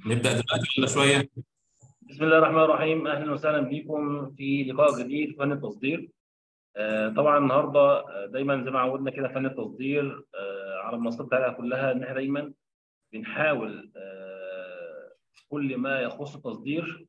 نبدا دلوقتي ولا شويه بسم الله الرحمن الرحيم اهلا وسهلا بكم في لقاء جديد في فن التصدير آه، طبعا النهارده آه، دايما زي ما عودنا كده فن التصدير آه، على المنصات بتاعتها كلها ان احنا دايما بنحاول آه، كل ما يخص التصدير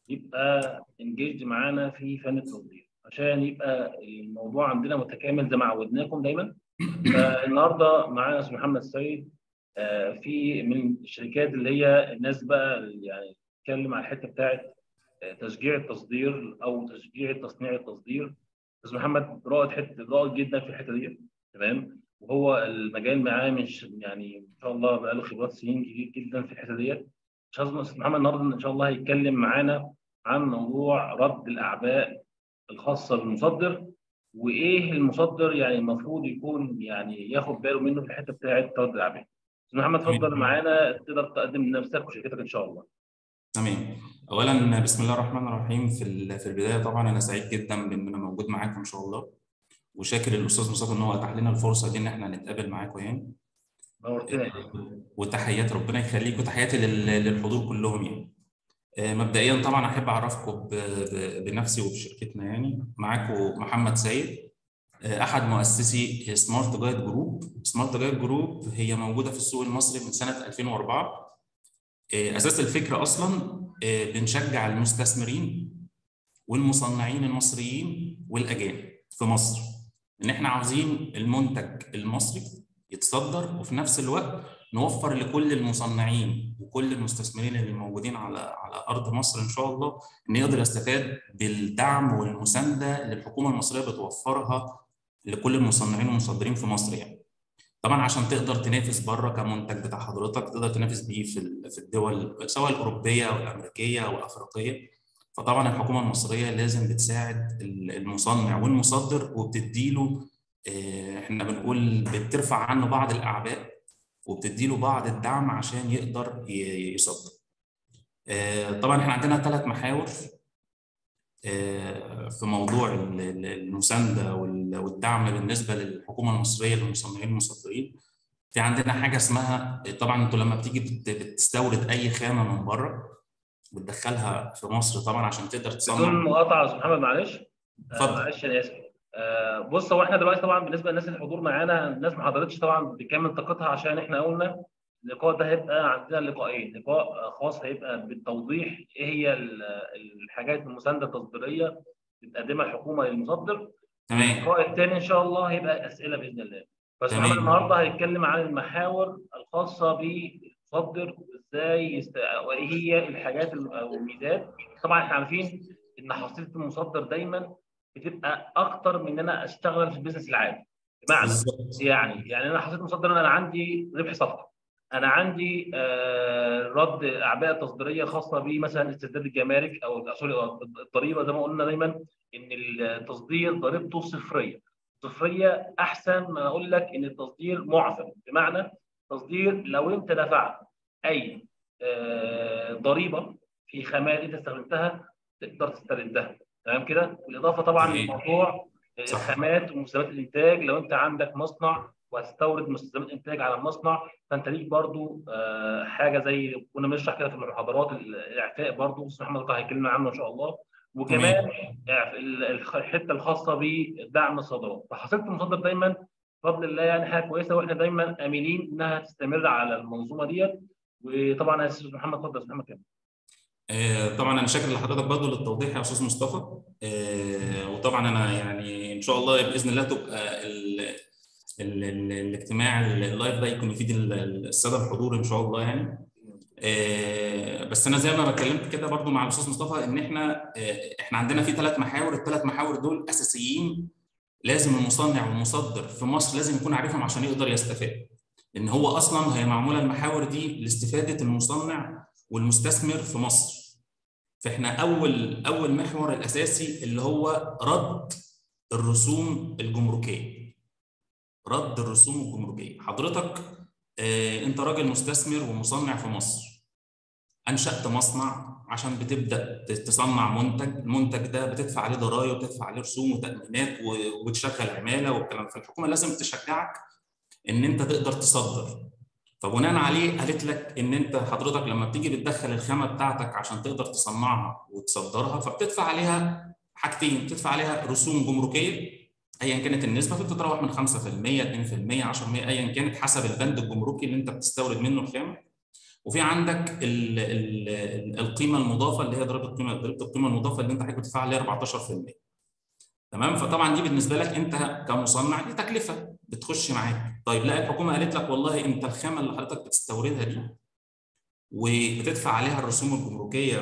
يبقى انجيجد معانا في فن التصدير عشان يبقى الموضوع عندنا متكامل زي ما عودناكم دايما فالنهارده معانا استاذ محمد السيد آه، في من الشركات اللي هي الناس بقى اللي يعني بتتكلم على الحته بتاعت آه، تشجيع التصدير او تشجيع تصنيع التصدير استاذ محمد رائد حته رائد جدا في الحته دي تمام وهو المجال معاه مش يعني ان شاء الله بقى له خبرات سنين كتير جدا في الحته ديت استاذ محمد النهارده ان شاء الله هيتكلم معانا عن موضوع رد الاعباء الخاصه بالمصدر وايه المصدر يعني المفروض يكون يعني ياخد باله منه في الحته بتاعت رد الاعباء. استاذ محمد اتفضل معانا تقدر تقدم نفسك وشركتك ان شاء الله. تمام اولا بسم الله الرحمن الرحيم في ال- في البدايه طبعا انا سعيد جدا بان انا موجود معاكم ان شاء الله وشاكر الاستاذ مصطفى ان هو اتاح لنا الفرصه دي ان احنا نتقابل معاكم يعني نورتنا وتحيات ربنا يخليك وتحياتي لل- للحضور كلهم يعني آه، مبدئيا طبعا احب اعرفكم ب- ب- بنفسي وبشركتنا يعني معاكم محمد سيد آه، احد مؤسسي سمارت جايد جروب سمارت جايد جروب هي موجوده في السوق المصري من سنه 2004 آه، اساس الفكره اصلا آه، بنشجع المستثمرين والمصنعين المصريين والاجانب في مصر ان احنا عاوزين المنتج المصري يتصدر وفي نفس الوقت نوفر لكل المصنعين وكل المستثمرين اللي موجودين على على ارض مصر ان شاء الله ان يقدر يستفاد بالدعم والمسانده اللي الحكومه المصريه بتوفرها لكل المصنعين والمصدرين في مصر يعني. طبعا عشان تقدر تنافس بره كمنتج بتاع حضرتك تقدر تنافس بيه في ال- في الدول سواء الاوروبيه او الامريكيه او الافريقيه فطبعا الحكومه المصريه لازم بتساعد ال- المصنع والمصدر وبتديله آه، احنا بنقول بترفع عنه بعض الاعباء وبتديله بعض الدعم عشان يقدر ي- يصدر. آه، طبعا احنا عندنا ثلاث محاور آه، في موضوع ال- ال- المسانده وال- والدعم بالنسبه للحكومه المصريه للمصنعين والمصدرين. في عندنا حاجه اسمها طبعا انتوا لما بتيجي بت- بتستورد اي خامه من بره بتدخلها في مصر طبعا عشان تقدر بدون تصنع مقاطعه يا استاذ محمد معلش آه، اتفضل. معلش انا اسف آه، بص هو احنا دلوقتي طبعا بالنسبه للناس اللي الحضور معانا الناس ما حضرتش طبعا بكامل طاقتها عشان احنا قلنا اللقاء ده هيبقى عندنا لقاءين لقاء آه، خاص هيبقى بالتوضيح ايه هي ال- الحاجات المسانده التصديريه اللي بتقدمها الحكومه للمصدر تمام اللقاء الثاني ان شاء الله هيبقى اسئله باذن الله بس تمام. محمد النهارده هيتكلم عن المحاور الخاصه بالمصدر وازاي يست... وايه هي الحاجات الم- او الميزات طبعا احنا عارفين ان حصيله المصدر دايما بتبقى اكتر من ان انا اشتغل في البيزنس العادي بمعنى بالظبط يعني يعني انا حصيله مصدر انا عندي ربح صفقه انا عندي آه، رد اعباء تصديريه خاصه بمثلا استرداد الجمارك او سوري الضريبه زي ما قلنا دايما ان التصدير ضريبته صفريه صفريه احسن ما اقول لك ان التصدير معفن بمعنى تصدير لو انت دفعت اي آه، ضريبه في خامات انت استخدمتها تقدر تستردها تمام كده بالاضافه طبعا صحيح. لموضوع صح. الخامات ومستلزمات الانتاج لو انت عندك مصنع وهتستورد مستلزمات انتاج على المصنع فانت ليك برضو آه، حاجه زي كنا بنشرح كده في المحاضرات الاعفاء برضو استاذ محمد طه هيكلمنا عنه ان شاء الله وكمان إعف- ال- الخ- الحته الخاصه بدعم الصادرات فحصيله المصدر دايما بفضل الله يعني حاجه كويسه واحنا دايما املين انها تستمر على المنظومه ديت وطبعا يا استاذ محمد اتفضل يا استاذ محمد كمل آه، طبعا انا شاكر لحضرتك برضه للتوضيح يا استاذ مصطفى آه، وطبعا انا يعني ان شاء الله باذن الله تبقى ال ال ال الاجتماع اللايف ده يكون يفيد ال- ال- الساده الحضور ان شاء الله يعني آه، بس انا زي ما اتكلمت كده برضو مع الاستاذ مصطفى ان احنا آه، احنا عندنا في ثلاث محاور الثلاث محاور دول اساسيين لازم المصنع والمصدر في مصر لازم يكون عارفهم عشان يقدر يستفاد ان هو اصلا هي معموله المحاور دي لاستفاده المصنع والمستثمر في مصر فاحنا اول اول محور الاساسي اللي هو رد الرسوم الجمركيه رد الرسوم الجمركيه حضرتك آه، انت راجل مستثمر ومصنع في مصر انشات مصنع عشان بتبدا تصنع منتج المنتج ده بتدفع عليه ضرائب وبتدفع عليه رسوم وتامينات و- وبتشغل عماله والكلام فالحكومه لازم تشجعك ان انت تقدر تصدر فبناء عليه قالت لك ان انت حضرتك لما بتيجي بتدخل الخامه بتاعتك عشان تقدر تصنعها وتصدرها فبتدفع عليها حاجتين بتدفع عليها رسوم جمركيه ايا كانت النسبه فبتتراوح من 5% 2% 10% ايا كانت حسب البند الجمركي اللي انت بتستورد منه الخامه وفي عندك ال ال القيمه المضافه اللي هي ضريبه القيمه ضريبه القيمه المضافه اللي انت حضرتك بتدفع عليها 14% تمام فطبعا دي بالنسبه لك انت كمصنع دي تكلفه بتخش معاك طيب لا الحكومه قالت لك والله انت الخامه اللي حضرتك بتستوردها دي وبتدفع عليها الرسوم الجمركيه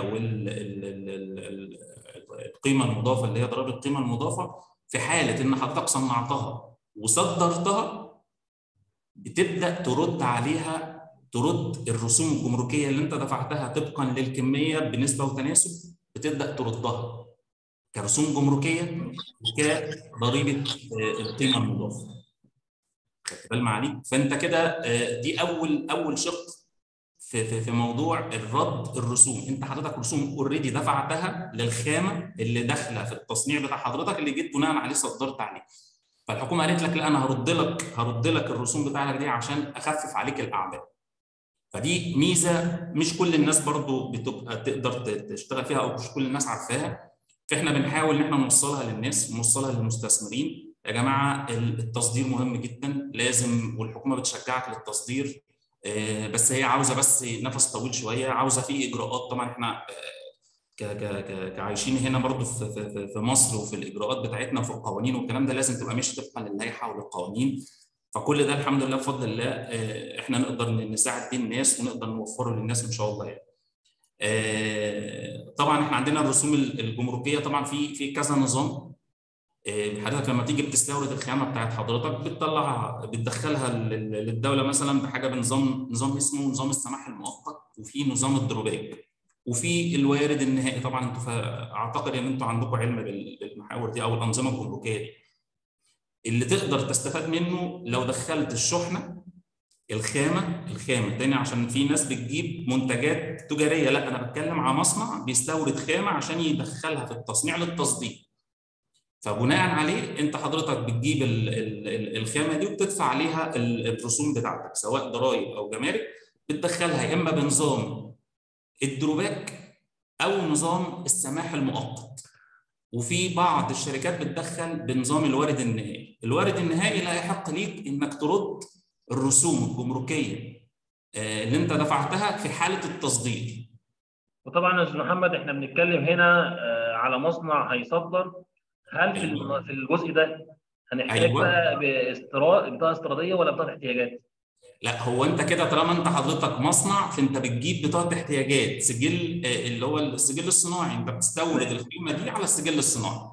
والقيمه المضافه اللي هي ضريبه القيمه المضافه في حاله ان حضرتك صنعتها وصدرتها بتبدا ترد عليها ترد الرسوم الجمركيه اللي انت دفعتها طبقا للكميه بنسبه وتناسب بتبدا تردها كرسوم جمركيه وكضريبه القيمه المضافه. خدت بال معاليك؟ فانت كده دي اول اول شق في في في موضوع الرد الرسوم، انت حضرتك رسوم اوريدي دفعتها للخامه اللي داخله في التصنيع بتاع حضرتك اللي جيت بناء عليه صدرت عليه. فالحكومه قالت لك لا انا هرد لك هرد لك الرسوم بتاعتك دي عشان اخفف عليك الاعباء. فدي ميزه مش كل الناس برضو بتبقى تقدر تشتغل فيها او مش كل الناس عارفاها فاحنا بنحاول ان احنا نوصلها للناس ونوصلها للمستثمرين يا جماعه التصدير مهم جدا لازم والحكومه بتشجعك للتصدير بس هي عاوزه بس نفس طويل شويه عاوزه في اجراءات طبعا احنا كعايشين هنا برضو في, في, في مصر وفي الاجراءات بتاعتنا وفي القوانين والكلام ده لازم تبقى ماشي طبقا للائحه وللقوانين فكل ده الحمد لله بفضل الله احنا نقدر نساعد بيه الناس ونقدر نوفره للناس ان شاء الله يعني. طبعا احنا عندنا الرسوم الجمركيه طبعا في في كذا نظام حضرتك لما تيجي بتستورد الخامه بتاعت حضرتك بتطلعها بتدخلها للدوله مثلا بحاجه بنظام نظام اسمه نظام السماح المؤقت وفي نظام الدروباج وفي الوارد النهائي طبعا انتوا اعتقد ان انتوا عندكم علم بالمحاور دي او الانظمه الجمركيه دي اللي تقدر تستفاد منه لو دخلت الشحنه الخامه الخامه تاني عشان في ناس بتجيب منتجات تجاريه لا انا بتكلم على مصنع بيستورد خامه عشان يدخلها في التصنيع للتصدير فبناء عليه انت حضرتك بتجيب ال ال الخامه دي وبتدفع عليها الرسوم بتاعتك سواء ضرائب او جمارك بتدخلها يا اما بنظام الدروباك او نظام السماح المؤقت وفي بعض الشركات بتدخل بنظام الوارد النهائي الوارد النهائي لا يحق ليك انك ترد الرسوم الجمركيه اللي انت دفعتها في حاله التصدير وطبعا يا استاذ محمد احنا بنتكلم هنا على مصنع هيصدر هل في في الجزء ده هنحتاج أيوة. بقى باستيراد بطاقه استيراديه ولا بطاقه احتياجات؟ لا هو انت كده طالما انت حضرتك مصنع فانت بتجيب بطاقه احتياجات سجل اللي هو السجل الصناعي انت بتستورد القيمه دي على السجل الصناعي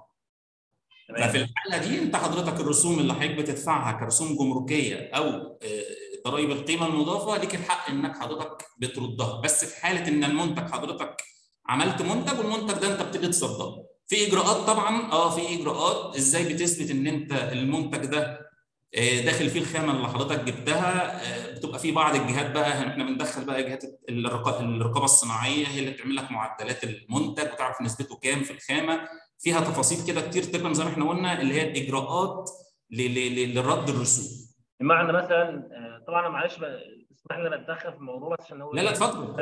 ففي الحاله دي انت حضرتك الرسوم اللي حضرتك بتدفعها كرسوم جمركيه او ضرائب القيمه المضافه ليك الحق انك حضرتك بتردها بس في حاله ان المنتج حضرتك عملت منتج والمنتج ده انت بتيجي تصدره في اجراءات طبعا اه في اجراءات ازاي بتثبت ان انت المنتج ده داخل فيه الخامه اللي حضرتك جبتها بتبقى في بعض الجهات بقى احنا بندخل بقى جهات الرقابه الصناعيه هي اللي بتعمل لك معدلات المنتج وتعرف نسبته كام في الخامه فيها تفاصيل كده كتير طبقا زي ما احنا قلنا اللي هي الاجراءات للرد الرسوم بمعنى مثلا طبعا انا معلش اسمح لي انا اتدخل في الموضوع بس عشان هو لا لا اتفضل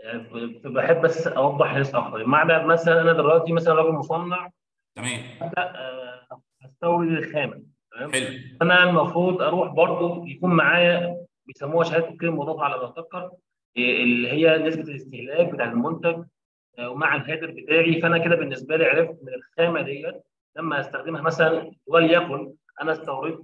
بحب بس اوضح للناس اكتر بمعنى مثلا انا دلوقتي مثلا راجل مصنع تمام ابدا استورد الخامه تمام حلو انا المفروض اروح برضو يكون معايا بيسموها شهاده القيمه المضافه على ما اتذكر اللي هي نسبه الاستهلاك بتاع المنتج ومع الهادر بتاعي فانا كده بالنسبه لي عرفت من الخامه ديت لما استخدمها مثلا وليكن انا استوردت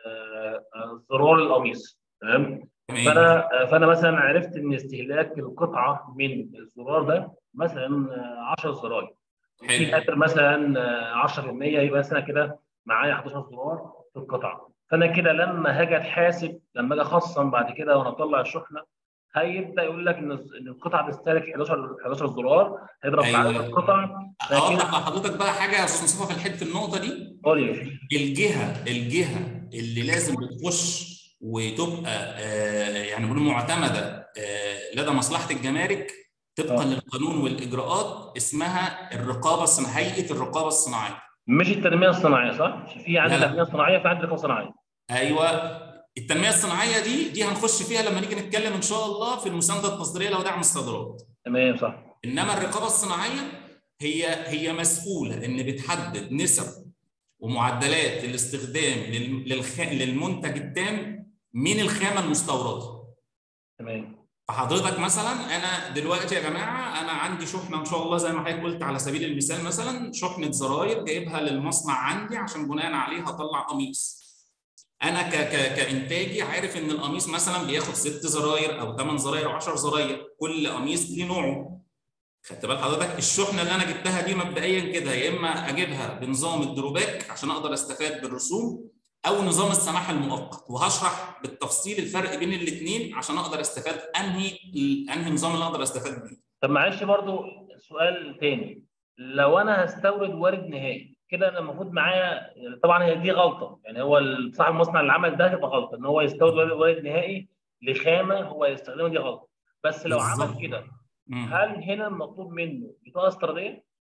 زرار القميص تمام فانا فانا مثلا عرفت ان استهلاك القطعه من الزرار ده مثلا 10 زراير في هاتر مثلا 10% يبقى انا كده معايا 11 زرار في القطعه فانا كده لما هاجي اتحاسب لما اجي اخصم بعد كده وانا اطلع الشحنه هيبدا يقول لك ان القطعه بتستهلك 11 11 زرار هيضرب في عدد القطع اوضح لحضرتك بقى حاجه يا استاذ مصطفى في الحته في النقطه دي قول الجهه الجهه اللي لازم بتخش وتبقى يعني نقول معتمده لدى مصلحه الجمارك طبقا للقانون والاجراءات اسمها الرقابه الصناعيه هيئه الرقابه الصناعيه مش التنميه الصناعيه صح؟ في عندنا تنميه صناعيه في عندنا رقابه صناعيه ايوه التنميه الصناعيه دي دي هنخش فيها لما نيجي نتكلم ان شاء الله في المسانده التصديريه لو دعم الصادرات تمام صح انما الرقابه الصناعيه هي هي مسؤوله ان بتحدد نسب ومعدلات الاستخدام لل- للخ... للمنتج التام من الخامه المستورده تمام فحضرتك مثلا انا دلوقتي يا جماعه انا عندي شحنه ان شاء الله زي ما حضرتك قلت على سبيل المثال مثلا شحنه زراير جايبها للمصنع عندي عشان بناء عليه هطلع قميص انا ك ك كانتاجي عارف ان القميص مثلا بياخد ست زراير او ثمان زراير او 10 زراير كل قميص ليه نوعه خدت بال حضرتك الشحنه اللي انا جبتها دي مبدئيا كده يا اما اجيبها بنظام الدروباك عشان اقدر استفاد بالرسوم او نظام السماح المؤقت وهشرح بالتفصيل الفرق بين الاثنين عشان اقدر استفاد انهي انهي نظام اللي اقدر استفاد بيه طب معلش برضو سؤال تاني لو انا هستورد وارد نهائي كده انا المفروض معايا طبعا هي دي غلطه يعني هو صاحب المصنع اللي عمل ده هتبقى غلطه ان هو يستورد وارد- وارد نهائي لخامه هو يستخدمها دي غلطه بس لو عمل بالظبط. كده مم. هل هنا المطلوب منه بطاقه استيراديه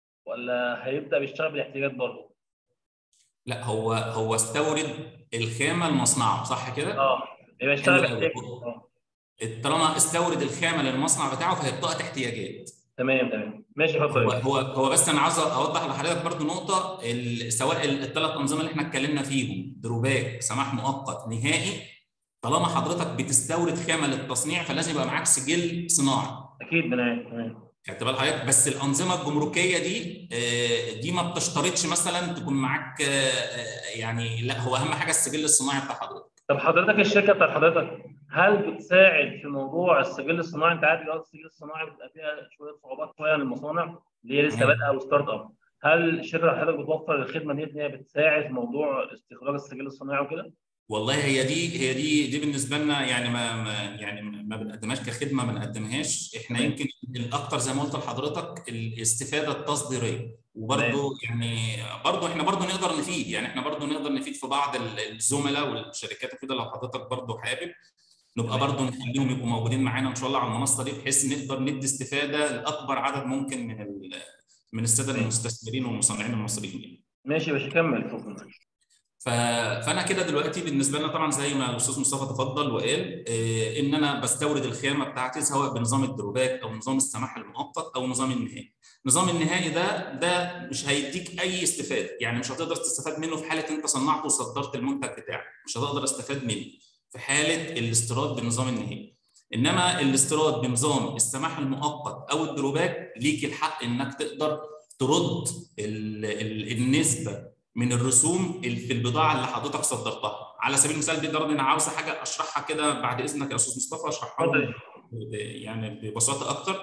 ولا هيبدا بيشتغل بالاحتياجات برضه؟ لا هو هو استورد الخامه لمصنعه صح كده؟ اه يبقى يشتغل حلو باحتياجات أوي. اه طالما استورد الخامه للمصنع بتاعه فهي بطاقه احتياجات تمام تمام ماشي اتفضل هو يا هو هو بس انا عاوز اوضح لحضرتك برضو نقطه ال- سواء الثلاث انظمه اللي احنا اتكلمنا فيهم دروباك سماح مؤقت نهائي طالما حضرتك بتستورد خامه للتصنيع فلازم يبقى معاك سجل صناعي اكيد تمام تمام خدت بال حضرتك بس الانظمه الجمركيه دي آه، دي ما بتشترطش مثلا تكون معاك آه، آه، يعني لا هو اهم حاجه السجل الصناعي بتاع حضرتك طب حضرتك الشركه بتاعت حضرتك هل بتساعد في موضوع السجل الصناعي انت عارف دلوقتي السجل الصناعي بيبقى فيها شويه صعوبات شويه للمصانع اللي هي لسه تمام. بادئه او ستارت اب هل الشركه بتاعت حضرتك بتوفر الخدمه دي ان هي بتساعد في موضوع استخراج السجل الصناعي وكده؟ والله هي دي هي دي دي بالنسبه لنا يعني ما, ما يعني ما بنقدمهاش كخدمه ما بنقدمهاش احنا تمام. يمكن الاكثر زي ما قلت لحضرتك الاستفاده التصديريه وبرضه يعني برضه احنا برضه نقدر نفيد يعني احنا برضه نقدر نفيد في بعض ال- الزملاء والشركات وكده لو حضرتك برضه حابب نبقى تمام. برضه نخليهم يبقوا موجودين معانا ان شاء الله على المنصه دي بحيث نقدر ندي استفاده لاكبر عدد ممكن من ال- من الساده تمام. المستثمرين والمصنعين المصريين. ماشي يا باشا كمل فوق ف... فانا كده دلوقتي بالنسبه لنا طبعا زي ما الاستاذ مصطفى تفضل وقال آه، ان انا بستورد الخامه بتاعتي سواء بنظام الدروبات او نظام السماح المؤقت او نظام النهائي. النظام النهائي ده ده مش هيديك اي استفاده يعني مش هتقدر تستفاد منه في حاله انت صنعته وصدرت المنتج بتاعك مش هتقدر استفاد منه في حاله الاستيراد بالنظام النهائي. انما الاستيراد بنظام السماح المؤقت او الدروبات ليك الحق انك تقدر ترد ال... ال... النسبه من الرسوم اللي في البضاعه اللي حضرتك صدرتها على سبيل المثال دي ضرب انا عاوز حاجه اشرحها كده بعد اذنك يا استاذ مصطفى اشرحها اتفضل. لهم ب- يعني ببساطه اكتر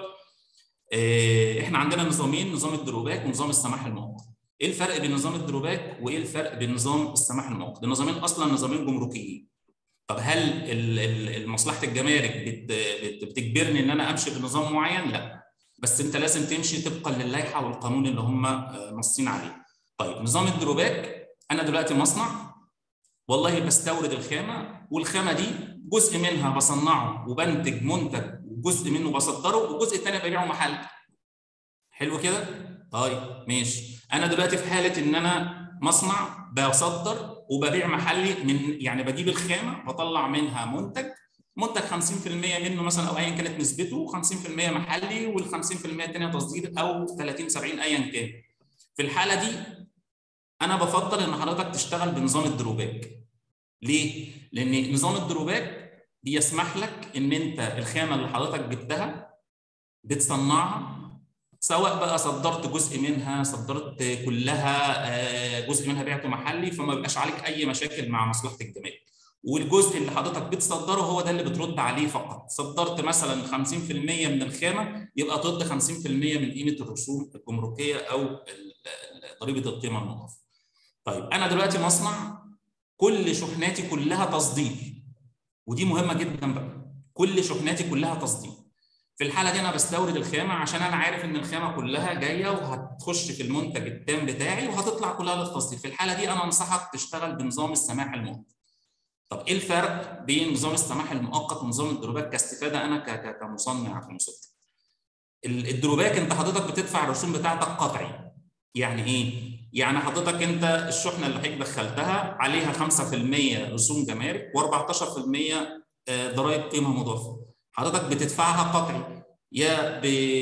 آه، احنا عندنا نظامين نظام الدروباك ونظام السماح المؤقت ايه الفرق بين نظام الدروباك وايه الفرق بين نظام السماح المؤقت النظامين اصلا نظامين جمركيين طب هل ال- ال- مصلحه الجمارك بت- بت- بتجبرني ان انا امشي بنظام معين لا بس انت لازم تمشي طبقا للائحه والقانون اللي هم آه، نصين عليه طيب نظام الدروباك انا دلوقتي مصنع والله بستورد الخامه والخامه دي جزء منها بصنعه وبنتج منتج وجزء منه بصدره والجزء الثاني ببيعه محل حلو كده طيب ماشي انا دلوقتي في حاله ان انا مصنع بصدر وببيع محلي من يعني بجيب الخامه بطلع منها منتج منتج 50% منه مثلا او ايا كانت نسبته 50% محلي وال 50% الثانيه تصدير او 30 70 ايا كان في الحاله دي انا بفضل ان حضرتك تشتغل بنظام الدروباك ليه لان نظام الدروباك بيسمح لك ان انت الخامه اللي حضرتك جبتها بتصنعها سواء بقى صدرت جزء منها صدرت كلها آه، جزء منها بعته محلي فما بيبقاش عليك اي مشاكل مع مصلحه الجمارك والجزء اللي حضرتك بتصدره هو ده اللي بترد عليه فقط صدرت مثلا 50% من الخامه يبقى ترد 50% من قيمه الرسوم الجمركيه او ال- ال- ضريبه القيمه المضافه طيب انا دلوقتي مصنع كل شحناتي كلها تصدير ودي مهمه جدا بقى كل شحناتي كلها تصدير في الحاله دي انا بستورد الخامه عشان انا عارف ان الخامه كلها جايه وهتخش في المنتج التام بتاعي وهتطلع كلها للتصدير في الحاله دي انا انصحك تشتغل بنظام السماح المؤقت طب ايه الفرق بين نظام السماح المؤقت ونظام الدروبات كاستفاده انا ك- ك- كمصنع كمصدر ال- الدروباك انت حضرتك بتدفع الرسوم بتاعتك قطعي يعني ايه يعني حضرتك انت الشحنه اللي حضرتك دخلتها عليها 5% رسوم جمارك و14% ضرائب قيمه مضافه حضرتك بتدفعها قطعي يا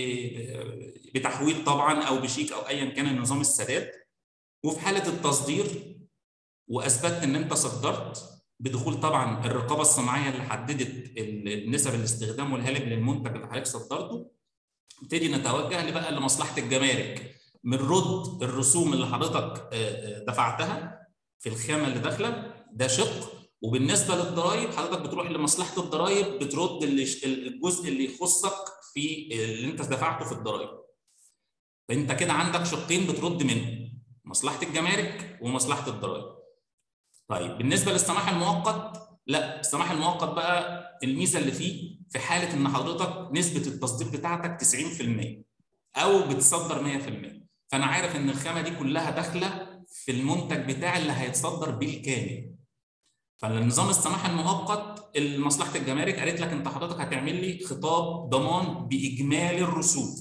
بتحويل طبعا او بشيك او ايا كان النظام السداد وفي حاله التصدير واثبتت ان انت صدرت بدخول طبعا الرقابه الصناعيه اللي حددت نسب الاستخدام والهالب للمنتج اللي حضرتك صدرته نبتدي نتوجه بقى لمصلحه الجمارك بنرد الرسوم اللي حضرتك دفعتها في الخامه اللي داخله ده شق وبالنسبه للضرائب حضرتك بتروح لمصلحه الضرائب بترد الجزء اللي يخصك في اللي انت دفعته في الضرائب فانت كده عندك شقين بترد منهم مصلحه الجمارك ومصلحه الضرائب طيب بالنسبه للسماح المؤقت لا السماح المؤقت بقى الميزه اللي فيه في حاله ان حضرتك نسبه التصدير بتاعتك 90% او بتصدر 100% فانا عارف ان الخامه دي كلها داخله في المنتج بتاعي اللي هيتصدر بالكامل فالنظام السماح المؤقت مصلحه الجمارك قالت لك انت حضرتك هتعمل لي خطاب ضمان باجمالي الرسوم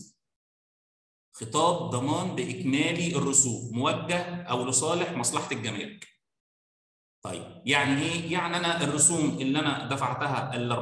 خطاب ضمان باجمالي الرسوم موجه او لصالح مصلحه الجمارك طيب يعني ايه؟ يعني انا الرسوم اللي انا دفعتها ال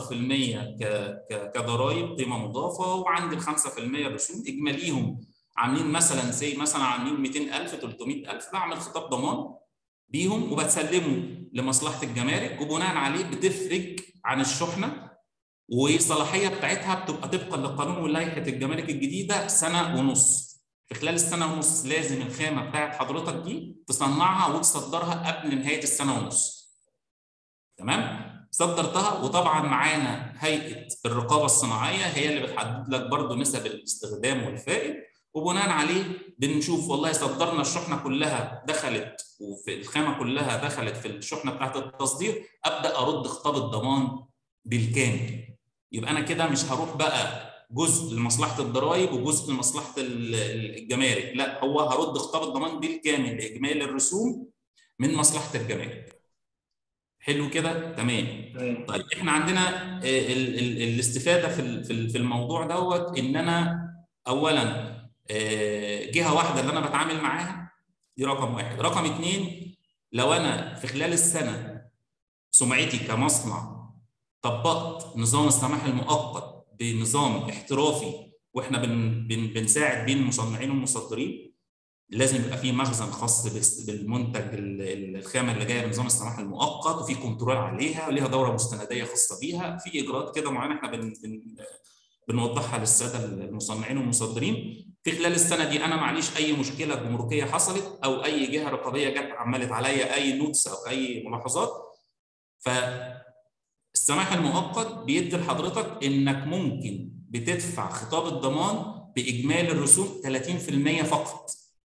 14% كضرائب قيمه مضافه وعندي ال 5% رسوم اجماليهم عاملين مثلا سي مثلا عاملين 200000 300000 بعمل خطاب ضمان بيهم وبتسلمه لمصلحه الجمارك وبناء عليه بتفرج عن الشحنه والصلاحيه بتاعتها بتبقى طبقا لقانون ولائحه الجمارك الجديده سنه ونص في خلال السنه ونص لازم الخامه بتاعت حضرتك دي تصنعها وتصدرها قبل نهايه السنه ونص تمام صدرتها وطبعا معانا هيئه الرقابه الصناعيه هي اللي بتحدد لك برضو نسب الاستخدام والفائد وبناء عليه بنشوف والله صدرنا الشحنه كلها دخلت وفي الخامه كلها دخلت في الشحنه بتاعت التصدير ابدا ارد خطاب الضمان بالكامل يبقى انا كده مش هروح بقى جزء لمصلحه الضرائب وجزء لمصلحه الجمارك لا هو هرد خطاب الضمان بالكامل لاجمالي الرسوم من مصلحه الجمارك حلو كده تمام طيب احنا عندنا ال ال الاستفاده في في الموضوع دوت ان انا اولا جهه واحده اللي انا بتعامل معاها دي رقم واحد رقم اثنين لو انا في خلال السنه سمعتي كمصنع طبقت نظام السماح المؤقت بنظام احترافي واحنا بن بن بنساعد بين المصنعين والمصدرين لازم يبقى في مخزن خاص بالمنتج الخامه اللي جايه بنظام السماح المؤقت وفي كنترول عليها وليها دوره مستنديه خاصه بيها في اجراءات كده معينه احنا بن بن بنوضحها للساده المصنعين والمصدرين في خلال السنه دي انا معليش اي مشكله جمركيه حصلت او اي جهه رقابيه جت عملت عليا اي نوتس او اي ملاحظات ف السماح المؤقت بيدي لحضرتك انك ممكن بتدفع خطاب الضمان باجمالي الرسوم 30% فقط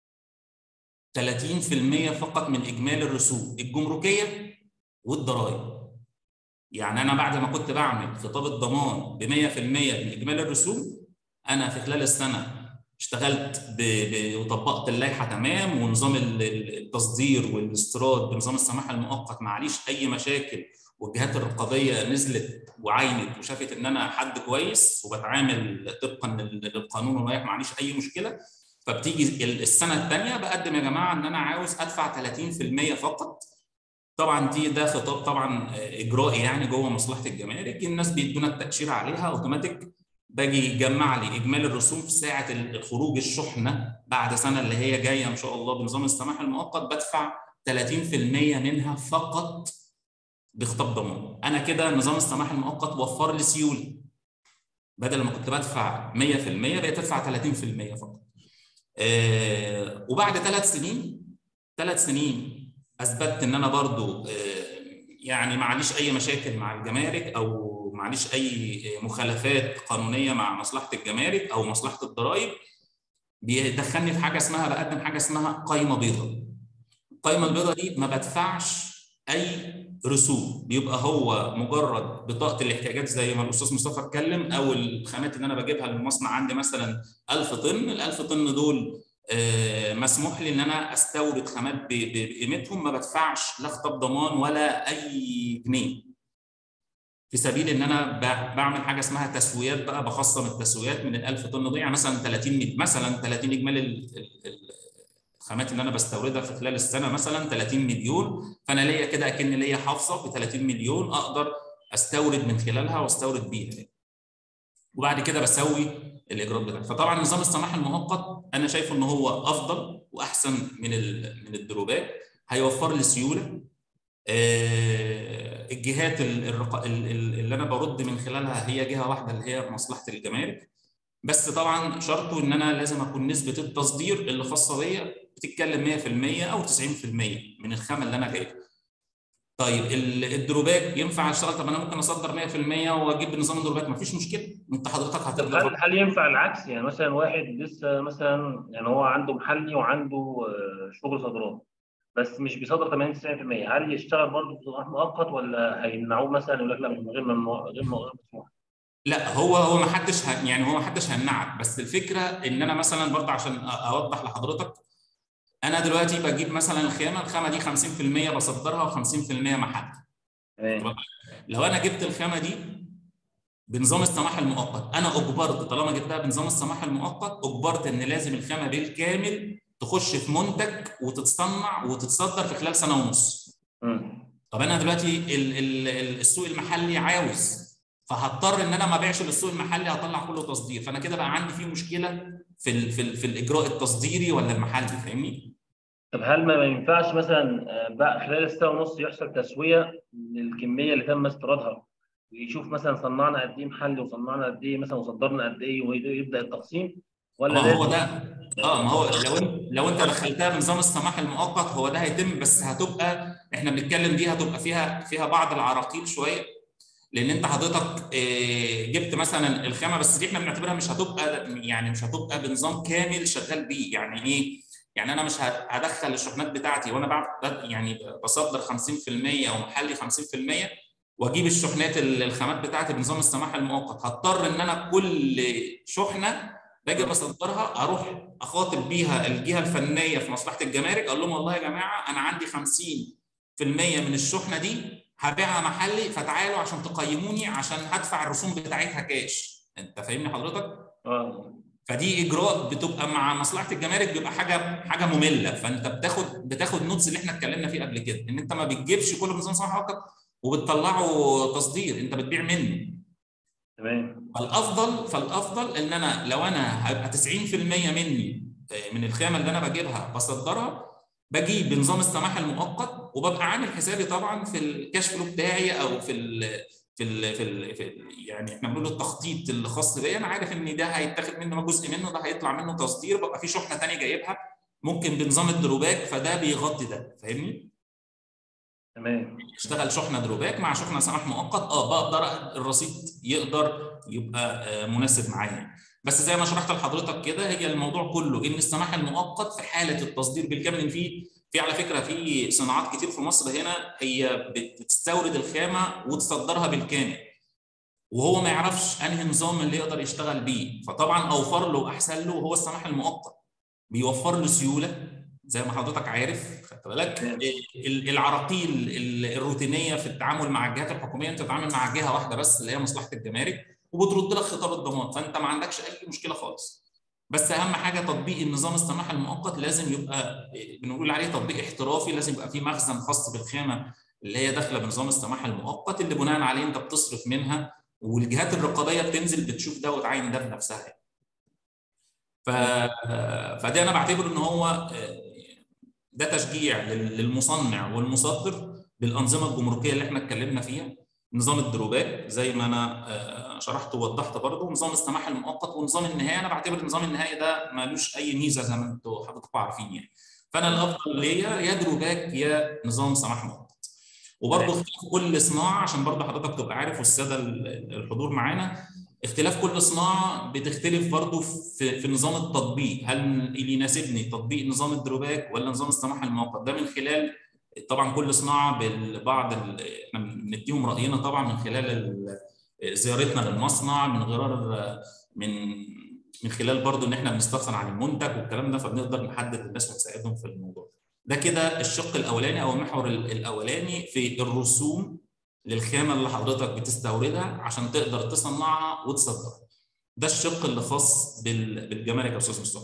30% فقط من اجمالي الرسوم الجمركيه والضرائب يعني انا بعد ما كنت بعمل خطاب الضمان ب 100% من اجمالي الرسوم انا في خلال السنه اشتغلت ب... ب... وطبقت اللائحه تمام ونظام التصدير والاستيراد بنظام السماح المؤقت معليش اي مشاكل والجهات الرقابيه نزلت وعينت وشافت ان انا حد كويس وبتعامل طبقا للقانون واللائحه معليش اي مشكله فبتيجي السنه الثانيه بقدم يا جماعه ان انا عاوز ادفع 30% فقط طبعا دي ده خطاب طبعا اجرائي يعني جوه مصلحه الجمارك الناس بيدونا التاشيره عليها اوتوماتيك باجي يجمع لي اجمالي الرسوم في ساعه الخروج الشحنه بعد سنه اللي هي جايه ان شاء الله بنظام السماح المؤقت بدفع 30% منها فقط بخطاب ضمان انا كده نظام السماح المؤقت وفر لي سيوله بدل ما كنت بدفع 100% بقيت ادفع 30% فقط آه وبعد ثلاث سنين ثلاث سنين اثبتت ان انا برضو آه يعني معليش اي مشاكل مع الجمارك او معليش اي مخالفات قانونيه مع مصلحه الجمارك او مصلحه الضرائب بيدخلني في حاجه اسمها بقدم حاجه اسمها قايمه بيضاء القايمه البيضاء دي ما بدفعش اي رسوم بيبقى هو مجرد بطاقه الاحتياجات زي ما الاستاذ مصطفى اتكلم او الخامات اللي انا بجيبها للمصنع عندي مثلا 1000 طن ال 1000 طن دول مسموح لي ان انا استورد خامات بقيمتهم ما بدفعش لا خطاب ضمان ولا اي جنيه في سبيل ان انا بعمل حاجه اسمها تسويات بقى بخصم التسويات من ال 1000 طن دي يعني مثلا 30 مثلا 30 اجمالي الخامات اللي انا بستوردها في خلال السنه مثلا 30 مليون فانا ليا كده اكن ليا حافظه ب 30 مليون اقدر استورد من خلالها واستورد بيها وبعد كده بسوي الاجراءات بتاعتي فطبعا نظام السماح المؤقت انا شايفه ان هو افضل واحسن من من الدروبات هيوفر لي سيوله الجهات اللي انا برد من خلالها هي جهه واحده اللي هي مصلحه الجمارك بس طبعا شرطه ان انا لازم اكون نسبه التصدير اللي خاصه بيا بتتكلم 100% او 90% من الخامه اللي انا جايبها. طيب الدروبات ينفع اشتغل طب انا ممكن اصدر 100% واجيب بنظام الدروبات مفيش مشكله انت حضرتك هتقدر هل, هل ينفع العكس يعني مثلا واحد لسه مثلا يعني هو عنده محلي وعنده شغل صادرات بس مش بيصدر 80 90% هل يشتغل برضه بصلاح مؤقت ولا هيمنعوه مثلا يقول لك لا من غير ممنوع غير مسموح؟ لا هو هو ما حدش يعني هو ما حدش هيمنعك بس الفكره ان انا مثلا برضه عشان اوضح لحضرتك انا دلوقتي بجيب مثلا الخامه الخامه دي 50% بصدرها و50% محل لو انا جبت الخامه دي بنظام السماح المؤقت انا اجبرت طالما جبتها بنظام السماح المؤقت اجبرت ان لازم الخامه بالكامل تخش في منتج وتتصنع وتتصدر في خلال سنه ونص طب انا دلوقتي ال ال السوق المحلي عاوز فهضطر ان انا ما ابيعش للسوق المحلي هطلع كله تصدير فانا كده بقى عندي في مشكله في ال في, ال في الاجراء التصديري ولا المحلي فاهمني؟ طب هل ما ينفعش مثلا بقى خلال السنه ونص يحصل تسويه للكميه اللي تم استيرادها ويشوف مثلا صنعنا قد ايه محلي وصنعنا قد ايه مثلا وصدرنا قد ايه ويبدا التقسيم ولا ما هو ده اه ما هو لو انت لو انت دخلتها بنظام السماح المؤقت هو ده هيتم بس هتبقى احنا بنتكلم دي هتبقى فيها فيها بعض العراقيل شويه لان انت حضرتك جبت مثلا الخامه بس دي احنا بنعتبرها مش هتبقى يعني مش هتبقى بنظام كامل شغال بيه يعني ايه؟ يعني انا مش هدخل الشحنات بتاعتي وانا بعد يعني بصدر 50% او محلي 50% واجيب الشحنات الخامات بتاعتي بنظام السماح المؤقت هضطر ان انا كل شحنه باجي بصدرها اروح اخاطب بيها الجهه الفنيه في مصلحه الجمارك اقول لهم والله يا جماعه انا عندي 50% من الشحنه دي هبيعها محلي فتعالوا عشان تقيموني عشان هدفع الرسوم بتاعتها كاش انت فاهمني حضرتك؟ اه فدي اجراء بتبقى مع مصلحه الجمارك بيبقى حاجه حاجه ممله فانت بتاخد بتاخد نوتس اللي احنا اتكلمنا فيه قبل كده ان انت ما بتجيبش كل نظام سماح مؤقت وبتطلعه تصدير انت بتبيع منه تمام فالافضل فالافضل ان انا لو انا هيبقى 90% مني من الخامه اللي انا بجيبها بصدرها بجيب بنظام السماح المؤقت وببقى عامل حسابي طبعا في الكاش فلو بتاعي او في ال في ال في, ال في ال يعني احنا بنقول التخطيط الخاص بيا انا عارف ان ده هيتاخد منه جزء منه ده هيطلع منه تصدير ببقى في شحنه ثانيه جايبها ممكن بنظام الدروباك فده بيغطي ده فاهمني؟ تمام اشتغل شحنه دروباك مع شحنه سماح مؤقت اه بقدر الرصيد يقدر يبقى مناسب معايا بس زي ما شرحت لحضرتك كده هي الموضوع كله ان السماح المؤقت في حاله التصدير بالكامل في في على فكره في صناعات كتير في مصر هنا هي بتستورد الخامه وتصدرها بالكامل وهو ما يعرفش انهي نظام اللي يقدر يشتغل بيه فطبعا اوفر له واحسن له هو السماح المؤقت بيوفر له سيوله زي ما حضرتك عارف خدت بالك العراقيل الروتينيه في التعامل مع الجهات الحكوميه انت تتعامل مع جهه واحده بس اللي هي مصلحه الجمارك وبترد لك خطاب الضمان فانت ما عندكش اي مشكله خالص بس اهم حاجه تطبيق النظام السماح المؤقت لازم يبقى بنقول عليه تطبيق احترافي لازم يبقى في مخزن خاص بالخامه اللي هي داخله بنظام السماح المؤقت اللي بناء عليه انت بتصرف منها والجهات الرقابيه بتنزل بتشوف ده وتعين ده بنفسها ف... فده انا بعتبره ان هو ده تشجيع للمصنع والمصدر بالانظمه الجمركيه اللي احنا اتكلمنا فيها نظام الدروبات زي ما انا شرحت ووضحت برضه نظام السماح المؤقت ونظام النهايه انا بعتبر النظام النهائي ده مالوش اي ميزه زي ما انتم حضراتكم عارفين يعني فانا الافضل ليا يا دروباك يا نظام سماح مؤقت وبرضه اختلاف كل صناعه عشان برضه حضرتك تبقى عارف والساده الحضور معانا اختلاف كل صناعه بتختلف برضه في في نظام التطبيق هل اللي يناسبني تطبيق نظام الدروباك ولا نظام السماح المؤقت ده من خلال طبعا كل صناعه بالبعض احنا بنديهم راينا طبعا من خلال زيارتنا للمصنع من غرار من من خلال برضو ان احنا بنستفسر عن المنتج والكلام ده فبنقدر نحدد الناس ونساعدهم في الموضوع ده كده الشق الاولاني او المحور الاولاني في الرسوم للخامه اللي حضرتك بتستوردها عشان تقدر تصنعها وتصدرها ده الشق اللي خاص بالجمارك يا استاذ مصطفى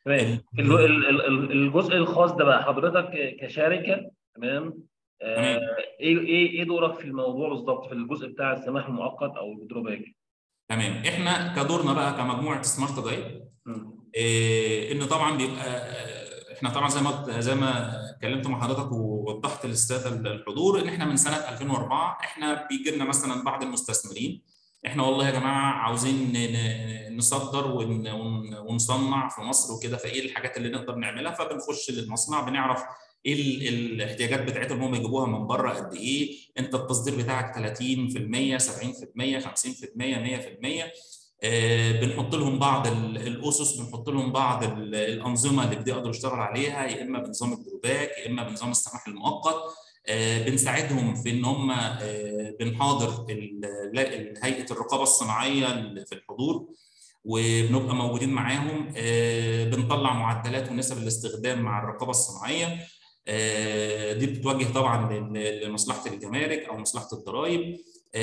تمام في ال- ال- ال- ال- الجزء الخاص ده بقى حضرتك كشركه تمام آه، تمام. ايه ايه ايه دورك في الموضوع بالظبط في الجزء بتاع السماح المؤقت او الدروباج تمام احنا كدورنا بقى كمجموعه سمارت جايد مم. إيه، ان طبعا بيبقى آه، احنا طبعا زي ما زي ما اتكلمت مع حضرتك ووضحت للساده الحضور ان احنا من سنه 2004 احنا بيجي لنا مثلا بعض المستثمرين احنا والله يا جماعه عاوزين ن- ن- نصدر ون- ون- ونصنع في مصر وكده فايه الحاجات اللي نقدر نعملها فبنخش للمصنع بنعرف ايه ال- الاحتياجات بتاعتهم هم يجيبوها من بره قد ايه انت التصدير بتاعك 30% 70% 50% 100% آه، بنحط لهم بعض ال- الاسس بنحط لهم بعض ال- الانظمه اللي بيقدروا يشتغلوا عليها يا اما بنظام الجروبات يا اما بنظام السماح المؤقت آه، بنساعدهم في ان هم آه، بنحاضر ال- ال- هيئه الرقابه الصناعيه في الحضور وبنبقى موجودين معاهم آه، بنطلع معدلات ونسب الاستخدام مع الرقابه الصناعيه آه، دي بتتوجه طبعا لل- لمصلحه الجمارك او مصلحه الضرائب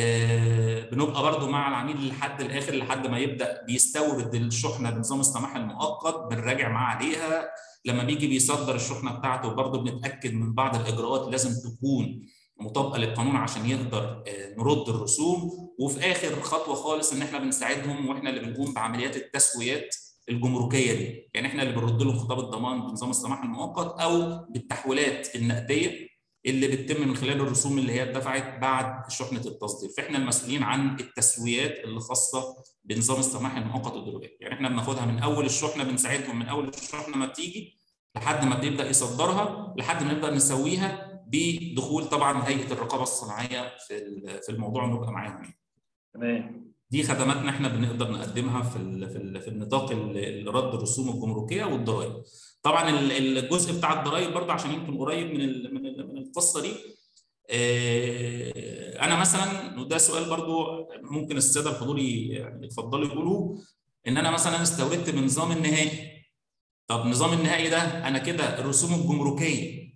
آه، بنبقى برضو مع العميل لحد الاخر لحد ما يبدا بيستورد الشحنه بنظام السماح المؤقت بنراجع معاه عليها لما بيجي بيصدر الشحنه بتاعته برضو بنتاكد من بعض الاجراءات لازم تكون مطابقه للقانون عشان يقدر آه، نرد الرسوم وفي اخر خطوه خالص ان احنا بنساعدهم واحنا اللي بنقوم بعمليات التسويات الجمركيه دي يعني احنا اللي بنرد لهم خطاب الضمان بنظام السماح المؤقت او بالتحويلات النقديه اللي بتتم من خلال الرسوم اللي هي اتدفعت بعد شحنه التصدير فاحنا المسؤولين عن التسويات اللي خاصه بنظام السماح المؤقت والدروبات يعني احنا بناخدها من اول الشحنه بنساعدهم من اول الشحنه ما بتيجي لحد ما بيبدا يصدرها لحد ما نبدا نسويها بدخول طبعا هيئه الرقابه الصناعيه في في الموضوع نبقى معاهم يعني. تمام دي خدماتنا احنا بنقدر نقدمها في ال في, ال في النطاق رد الرسوم الجمركيه والضرائب. طبعا الجزء بتاع الضرائب برضه عشان يمكن قريب من ال من, ال من القصه دي انا مثلا وده سؤال برضه ممكن الساده الحضور يعني يتفضلوا يقولوا ان انا مثلا استوردت بنظام النهائي طب نظام النهائي ده انا كده الرسوم الجمركيه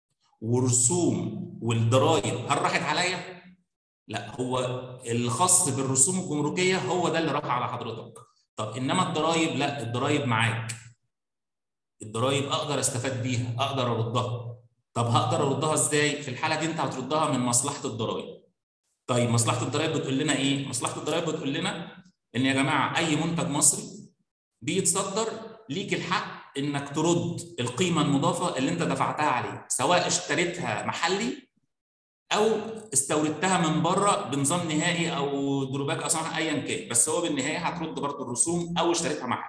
ورسوم والضرائب هل راحت عليا؟ لا هو الخاص بالرسوم الجمركيه هو ده اللي راح على حضرتك طب انما الضرائب لا الضرائب معاك الضرائب اقدر استفاد بيها اقدر اردها طب هقدر اردها ازاي في الحاله دي انت هتردها من مصلحه الضرائب طيب مصلحه الضرائب بتقول لنا ايه مصلحه الضرائب بتقول لنا ان يا جماعه اي منتج مصري بيتصدر ليك الحق انك ترد القيمه المضافه اللي انت دفعتها عليه سواء اشتريتها محلي او استوردتها من بره بنظام نهائي او دروباك اصلا ايا كان بس هو بالنهايه هترد برضه الرسوم او اشتريتها محلي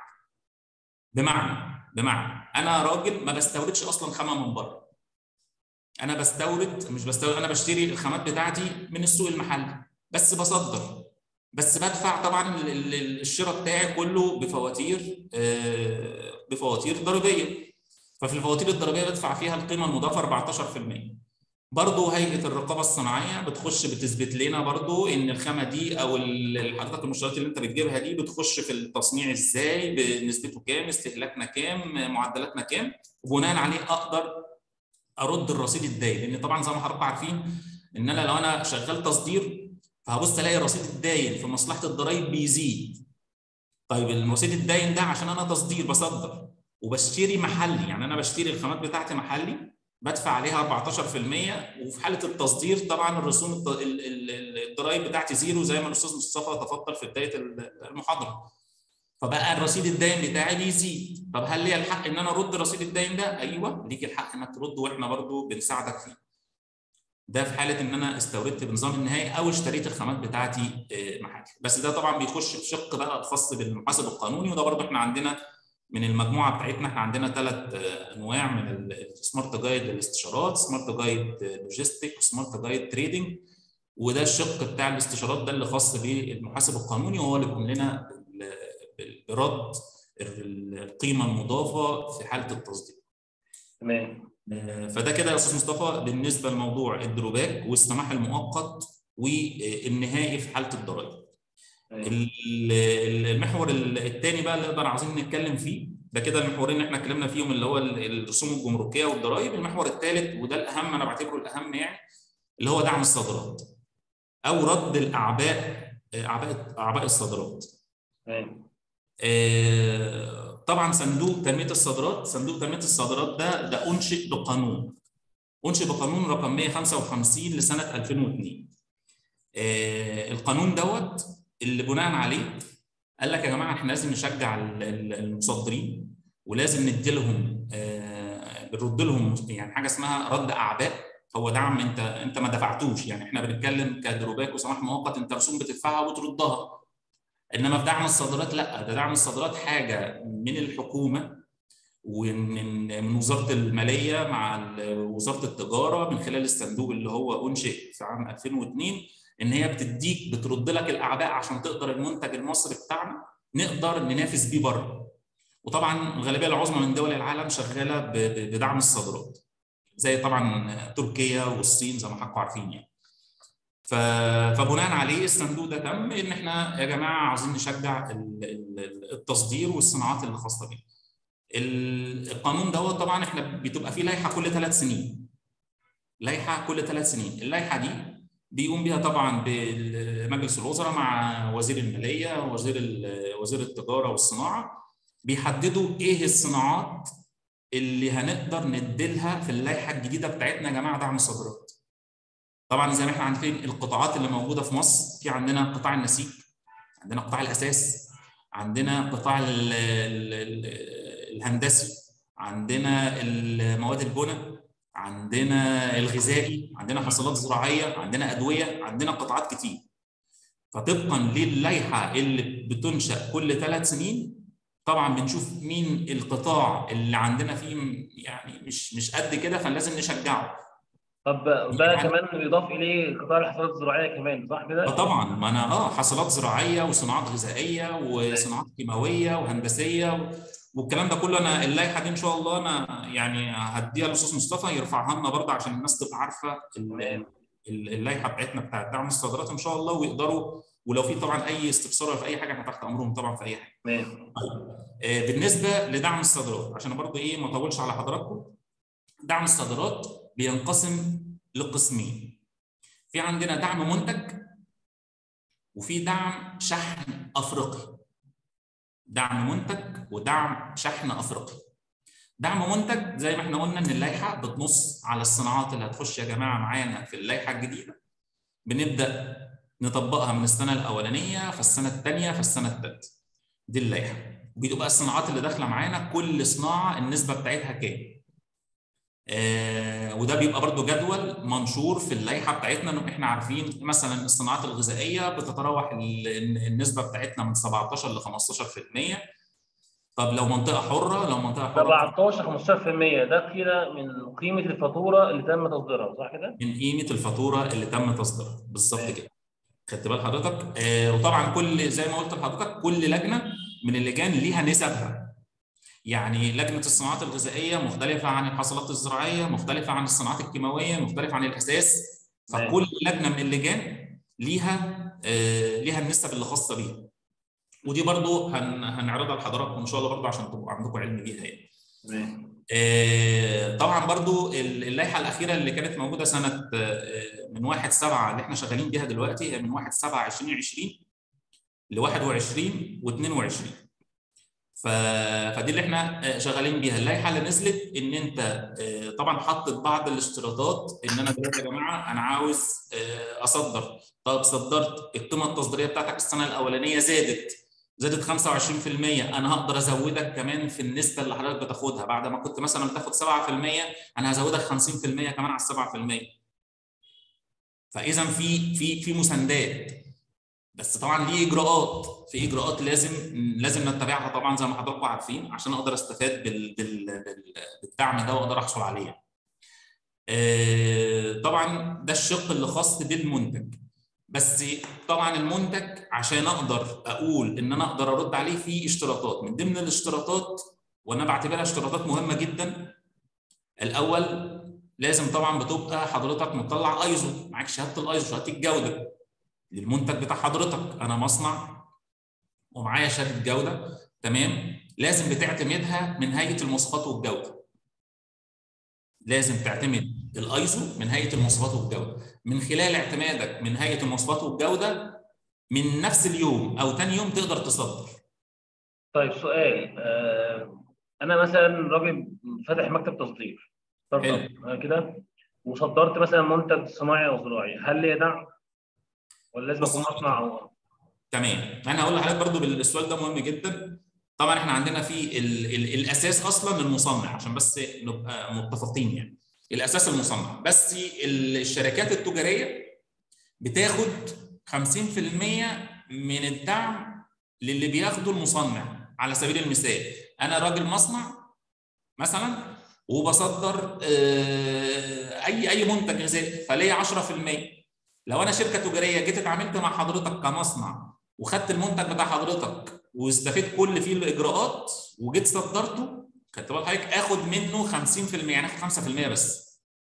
بمعنى بمعنى انا راجل ما بستوردش اصلا خامه من بره انا بستورد مش بستورد انا بشتري الخامات بتاعتي من السوق المحلي بس بصدر بس بدفع طبعا الشراء بتاعي كله بفواتير بفواتير ضريبيه ففي الفواتير الضريبيه بدفع فيها القيمه المضافه 14% برضه هيئه الرقابه الصناعيه بتخش بتثبت لنا برضه ان الخامه دي او حضرتك المشتريات اللي انت بتجيبها دي بتخش في التصنيع ازاي بنسبته كام استهلاكنا كام معدلاتنا كام وبناء عليه اقدر ارد الرصيد الداين لان طبعا زي ما حضراتكم عارفين ان انا لو انا شغال تصدير فهبص الاقي الرصيد الداين في مصلحه الضرايب بيزيد طيب الرصيد الداين ده عشان انا تصدير بصدر وبشتري محلي يعني انا بشتري الخامات بتاعتي محلي بدفع عليها 14% وفي حاله التصدير طبعا الرسوم الضرايب بتاعتي زيرو زي ما الاستاذ مصطفى تفضل في بدايه المحاضره فبقى الرصيد الداين بتاعي بيزيد طب هل لي الحق ان انا ارد رصيد الداين ده ايوه ليك الحق انك ترد واحنا برضو بنساعدك فيه ده في حاله ان انا استوردت بنظام النهائي او اشتريت الخامات بتاعتي محلي بس ده طبعا بيخش في شق بقى خاص بالمحاسب القانوني وده برضو احنا عندنا من المجموعه بتاعتنا احنا عندنا ثلاث انواع من السمارت جايد للاستشارات سمارت جايد لوجيستيك وسمارت جايد تريدنج وده الشق بتاع الاستشارات ده اللي خاص بالمحاسب القانوني وهو اللي بيقوم لنا برد القيمه المضافه في حاله التصدير. تمام فده كده يا استاذ مصطفى بالنسبه لموضوع الدروباك والسماح المؤقت والنهائي في حاله الضرائب. المحور الثاني بقى اللي نقدر عاوزين نتكلم فيه ده كده المحورين اللي احنا اتكلمنا فيهم اللي هو الرسوم الجمركيه والضرائب المحور الثالث وده الاهم انا بعتبره الاهم يعني اللي هو دعم الصادرات او رد الاعباء اعباء اعباء الصادرات تمام طبعا صندوق تنميه الصادرات صندوق تنميه الصادرات ده ده انشئ بقانون انشئ بقانون رقم 155 لسنه 2002 آه القانون دوت اللي بناء عليه قال لك يا جماعه احنا لازم نشجع المصدرين ولازم ندي لهم آه بنرد لهم يعني حاجه اسمها رد اعباء هو دعم انت انت ما دفعتوش يعني احنا بنتكلم كدروباك وسماح مؤقت انت رسوم بتدفعها وتردها انما في دعم الصادرات لا ده دعم الصادرات حاجه من الحكومه ومن من وزاره الماليه مع وزاره التجاره من خلال الصندوق اللي هو انشئ في عام 2002 ان هي بتديك بترد لك الاعباء عشان تقدر المنتج المصري بتاعنا نقدر ننافس بيه بره وطبعا الغالبيه العظمى من دول العالم شغاله بدعم الصادرات زي طبعا تركيا والصين زي ما حضراتكم عارفين يعني فبناء عليه الصندوق ده تم ان احنا يا جماعه عاوزين نشجع التصدير والصناعات اللي خاصه بيه. القانون دوت طبعا احنا بتبقى فيه لائحه كل ثلاث سنين. لائحه كل ثلاث سنين، اللائحه دي بيقوم بيها طبعا بمجلس الوزراء مع وزير الماليه ووزير وزير التجاره والصناعه بيحددوا ايه الصناعات اللي هنقدر نديلها في اللائحه الجديده بتاعتنا يا جماعه دعم الصادرات. طبعا زي ما احنا عارفين القطاعات اللي موجوده في مصر في عندنا قطاع النسيج عندنا قطاع الاساس عندنا قطاع ال ال ال الهندسي عندنا المواد البناء عندنا الغذائي عندنا حصولات زراعيه عندنا ادويه عندنا قطاعات كتير فطبقا للائحه اللي بتنشا كل ثلاث سنين طبعا بنشوف مين القطاع اللي عندنا فيه يعني مش مش قد كده فلازم نشجعه طب ده يعني كمان بيضاف اليه قطاع الحصولات الزراعيه كمان صح كده؟ طبعا ما انا اه حصولات زراعيه وصناعات غذائيه وصناعات كيماويه وهندسيه والكلام ده كله انا اللائحه دي ان شاء الله انا يعني هديها للاستاذ مصطفى يرفعها لنا برضه عشان الناس تبقى عارفه اللائحه بتاعتنا بتاعت دعم الصادرات ان شاء الله ويقدروا ولو في طبعا اي استفسار في اي حاجه احنا تحت امرهم طبعا في اي حاجه. تمام. آه بالنسبه لدعم الصادرات عشان برضه ايه ما اطولش على حضراتكم دعم الصادرات بينقسم لقسمين في عندنا دعم منتج وفي دعم شحن افريقي دعم منتج ودعم شحن افريقي دعم منتج زي ما احنا قلنا ان اللائحه بتنص على الصناعات اللي هتخش يا جماعه معانا في اللائحه الجديده بنبدا نطبقها من السنه الاولانيه فالسنه الثانيه فالسنه الثالثه دي اللائحه بتبقى الصناعات اللي داخله معانا كل صناعه النسبه بتاعتها كام آه وده بيبقى برضو جدول منشور في اللائحه بتاعتنا ان احنا عارفين مثلا الصناعات الغذائيه بتتراوح النسبه بتاعتنا من 17 ل 15% طب لو منطقه حره لو منطقه حره 17 15% ده كده من قيمه الفاتوره اللي تم تصديرها صح كده؟ من قيمه الفاتوره اللي تم تصديرها بالظبط كده خدت بال حضرتك آه وطبعا كل زي ما قلت لحضرتك كل لجنه من اللجان ليها نسبها يعني لجنه الصناعات الغذائيه مختلفه عن الحصلات الزراعيه مختلفه عن الصناعات الكيماويه مختلفه عن الاساس فكل لجنه من اللجان ليها آه ليها النسب اللي خاصه بيها ودي برضو هن هنعرضها لحضراتكم ان شاء الله برضو عشان تبقوا عندكم علم بيها يعني آه طبعا برضو اللائحه الاخيره اللي كانت موجوده سنه آه من 1 7 اللي احنا شغالين بيها دلوقتي هي من 1 7 2020 ل 21 و22 ف... فدي اللي احنا شغالين بيها اللائحه اللي نزلت ان انت طبعا حطت بعض الاشتراطات ان انا دلوقتي يا جماعه انا عاوز اصدر طب صدرت القيمه التصديريه بتاعتك السنه الاولانيه زادت زادت 25% انا هقدر ازودك كمان في النسبه اللي حضرتك بتاخدها بعد ما كنت مثلا بتاخد 7% انا هزودك 50% كمان على ال 7% فاذا في في في مساندات بس طبعا ليه اجراءات في اجراءات لازم لازم نتبعها طبعا زي ما حضراتكم عارفين عشان اقدر استفاد بال بال بالدعم ده واقدر احصل عليه طبعا ده الشق اللي خاص بالمنتج بس طبعا المنتج عشان اقدر اقول ان انا اقدر ارد عليه في اشتراطات من ضمن الاشتراطات وانا بعتبرها اشتراطات مهمه جدا الاول لازم طبعا بتبقى حضرتك مطلع ايزو معاك شهاده الايزو شهاده الجوده للمنتج بتاع حضرتك انا مصنع ومعايا شهاده جوده تمام لازم بتعتمدها من هيئه المواصفات والجوده لازم تعتمد الايزو من هيئه المواصفات والجوده من خلال اعتمادك من هيئه المواصفات والجوده من نفس اليوم او ثاني يوم تقدر تصدر طيب سؤال آه انا مثلا راجل فاتح مكتب تصدير ستارت اب أنا كده وصدرت مثلا منتج صناعي او زراعي هل ليه دعم ولا لازم اكون مصنع او تمام انا هقول لحضرتك برضو السؤال ده مهم جدا طبعا احنا عندنا في ال ال الاساس اصلا المصنع عشان بس نبقى متفقين يعني الاساس المصنع بس الشركات التجاريه بتاخد 50% من الدعم للي بياخده المصنع على سبيل المثال انا راجل مصنع مثلا وبصدر اي اي منتج غذائي فليا 10% لو انا شركه تجاريه جيت اتعاملت مع حضرتك كمصنع وخدت المنتج بتاع حضرتك واستفدت كل فيه الاجراءات وجيت صدرته خدت بال حضرتك اخد منه 50% يعني اخد 5% بس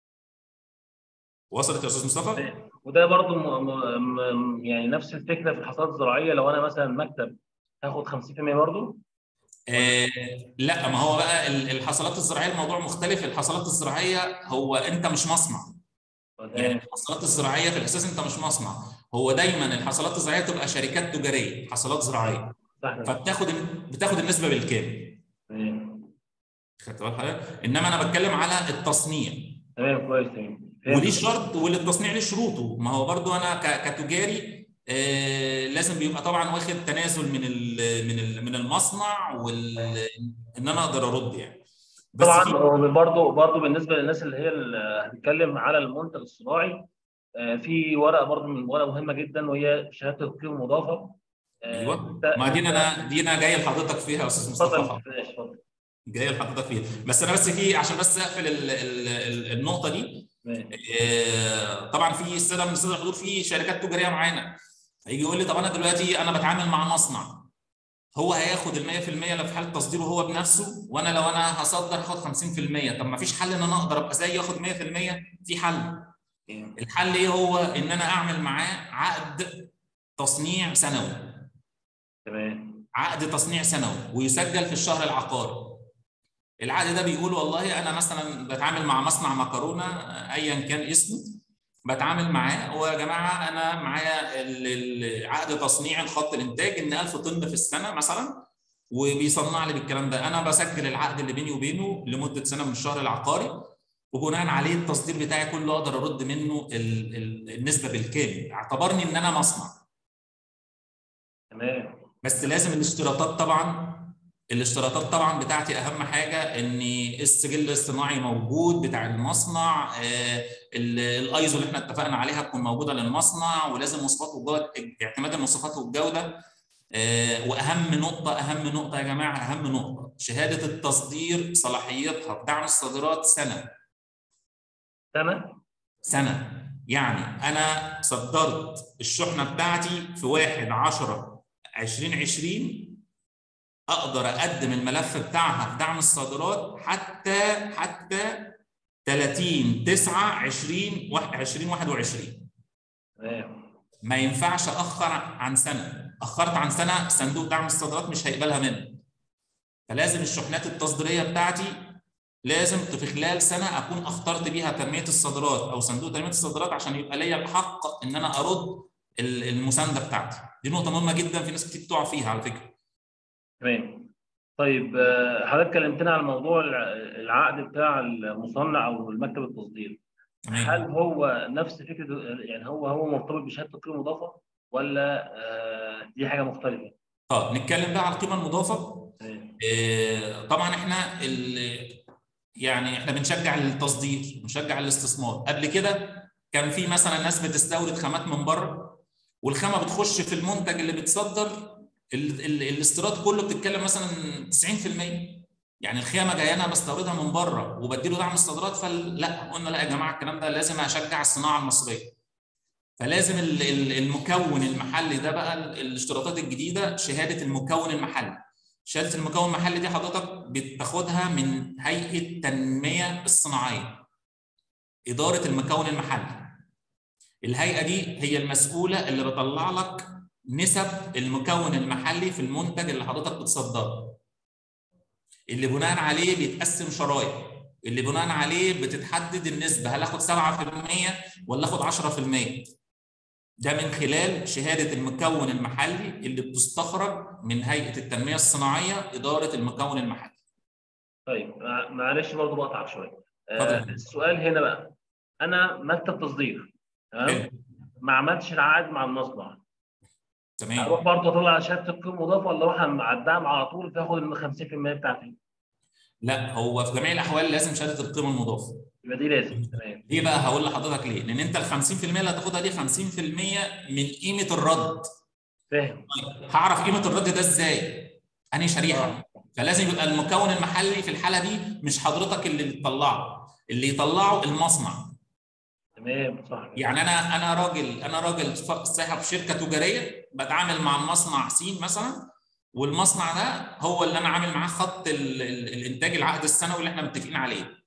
وصلت يا استاذ مصطفى؟ وده برضو م م يعني نفس الفكره في الحصاد الزراعيه لو انا مثلا مكتب هاخد 50% برضو؟ آه لا ما هو بقى الحصلات الزراعيه الموضوع مختلف الحصلات الزراعيه هو انت مش مصنع يعني الحصلات الزراعيه في الاساس انت مش مصنع هو دايما الحصلات الزراعيه تبقى شركات تجاريه حصلات زراعيه فبتاخد بتاخد النسبه بالكامل خدت بالك حضرتك انما انا بتكلم على التصنيع تمام كويس تمام وليه شرط وللتصنيع ليه شروطه ما هو برضو انا كتجاري آه لازم بيبقى طبعا واخد تنازل من ال من ال من المصنع وال ان انا اقدر ارد يعني بس طبعا برضه برضه بالنسبه للناس اللي هي اللي هتتكلم على المنتج الصناعي آه في ورقه برضه من ورقه مهمه جدا وهي شهاده القيمه المضافه ايوه ما دي انا دي انا جاي لحضرتك فيها يا استاذ مصطفى جاي لحضرتك فيها بس انا بس في عشان بس اقفل ال ال النقطه دي آه طبعا في الساده من الساده الحضور في شركات تجاريه معانا هيجي يقول لي طب انا دلوقتي انا بتعامل مع مصنع هو هياخد ال 100% لو في حاله تصديره هو بنفسه وانا لو انا هصدر هاخد 50% طب ما فيش حل ان انا اقدر ابقى زيه واخد 100% في حل الحل ايه هو ان انا اعمل معاه عقد تصنيع سنوي تمام عقد تصنيع سنوي ويسجل في الشهر العقاري العقد ده بيقول والله انا مثلا بتعامل مع مصنع مكرونه ايا كان اسمه بتعامل معاه ويا جماعه انا معايا عقد تصنيع الخط الانتاج ان 1000 طن في السنه مثلا وبيصنع لي بالكلام ده انا بسجل العقد اللي بيني وبينه لمده سنه من الشهر العقاري وبناء عليه التصدير بتاعي كله اقدر ارد منه النسبه بالكامل اعتبرني ان انا مصنع تمام بس لازم الاشتراطات طبعا الاشتراطات طبعا بتاعتي اهم حاجه ان السجل الصناعي موجود بتاع المصنع الايزو اللي احنا اتفقنا عليها تكون موجوده للمصنع ولازم مواصفات والجوده اعتماد المواصفات والجوده واهم نقطه اهم نقطه يا جماعه اهم نقطه شهاده التصدير صلاحيتها بدعم الصادرات سنه سنه سنه يعني انا صدرت الشحنه بتاعتي في 1 10 2020 اقدر اقدم الملف بتاعها في دعم الصادرات حتى حتى 30 9 20 2021 ما ينفعش اخر عن سنه اخرت عن سنه صندوق دعم الصادرات مش هيقبلها مني فلازم الشحنات التصديريه بتاعتي لازم في خلال سنه اكون اخترت بيها تنميه الصادرات او صندوق تنميه الصادرات عشان يبقى ليا الحق ان انا ارد المسانده بتاعتي دي نقطه مهمه جدا في ناس كتير بتقع فيها على فكره تمام طيب حضرتك كلمتنا على موضوع العقد بتاع المصنع او المكتب التصدير تمام. هل هو نفس فكره يعني هو هو مرتبط بشهاده القيمه المضافه ولا دي حاجه مختلفه؟ اه نتكلم بقى على القيمه المضافه آه طبعا احنا يعني احنا بنشجع التصدير بنشجع الاستثمار قبل كده كان في مثلا ناس بتستورد خامات من بره والخامه بتخش في المنتج اللي بتصدر الاستيراد كله بتتكلم مثلا 90% يعني الخامه جايه انا بستوردها من بره وبديله دعم الصادرات فلا قلنا لا يا جماعه الكلام ده لازم اشجع الصناعه المصريه فلازم المكون المحلي ده بقى الاشتراطات الجديده شهاده المكون المحلي شهاده المكون المحلي دي حضرتك بتاخدها من هيئه التنميه الصناعيه اداره المكون المحلي الهيئه دي هي المسؤوله اللي بتطلع لك نسب المكون المحلي في المنتج اللي حضرتك بتصدره اللي بناء عليه بيتقسم شرايح اللي بناء عليه بتتحدد النسبه هل اخد 7% ولا اخد 10% ده من خلال شهاده المكون المحلي اللي بتستخرج من هيئه التنميه الصناعيه اداره المكون المحلي طيب مع- معلش برضه بقطعك شويه آه اتفضل. السؤال هنا بقى انا مكتب تصدير تمام حلو. ما عملتش العقد مع المصنع تمام اروح برضه اطلع شهاده القيمه المضافه ولا اروح على الدعم على طول تاخد ال 50% بتاعتي لا هو في جميع الاحوال لازم شهاده القيمه المضافه يبقى دي لازم تمام ليه بقى هقول لحضرتك ليه لان انت ال 50% اللي هتاخدها دي 50% من قيمه الرد فاهم هعرف قيمه الرد ده ازاي انهي شريحه آه. فلازم يبقى المكون المحلي في الحاله دي مش حضرتك اللي تطلعه اللي يطلعه المصنع تمام صح يعني انا انا راجل انا راجل ف- صاحب شركه تجاريه بتعامل مع المصنع سين مثلا والمصنع ده هو اللي انا عامل معاه خط ال ال الانتاج العقد السنوي اللي احنا متفقين عليه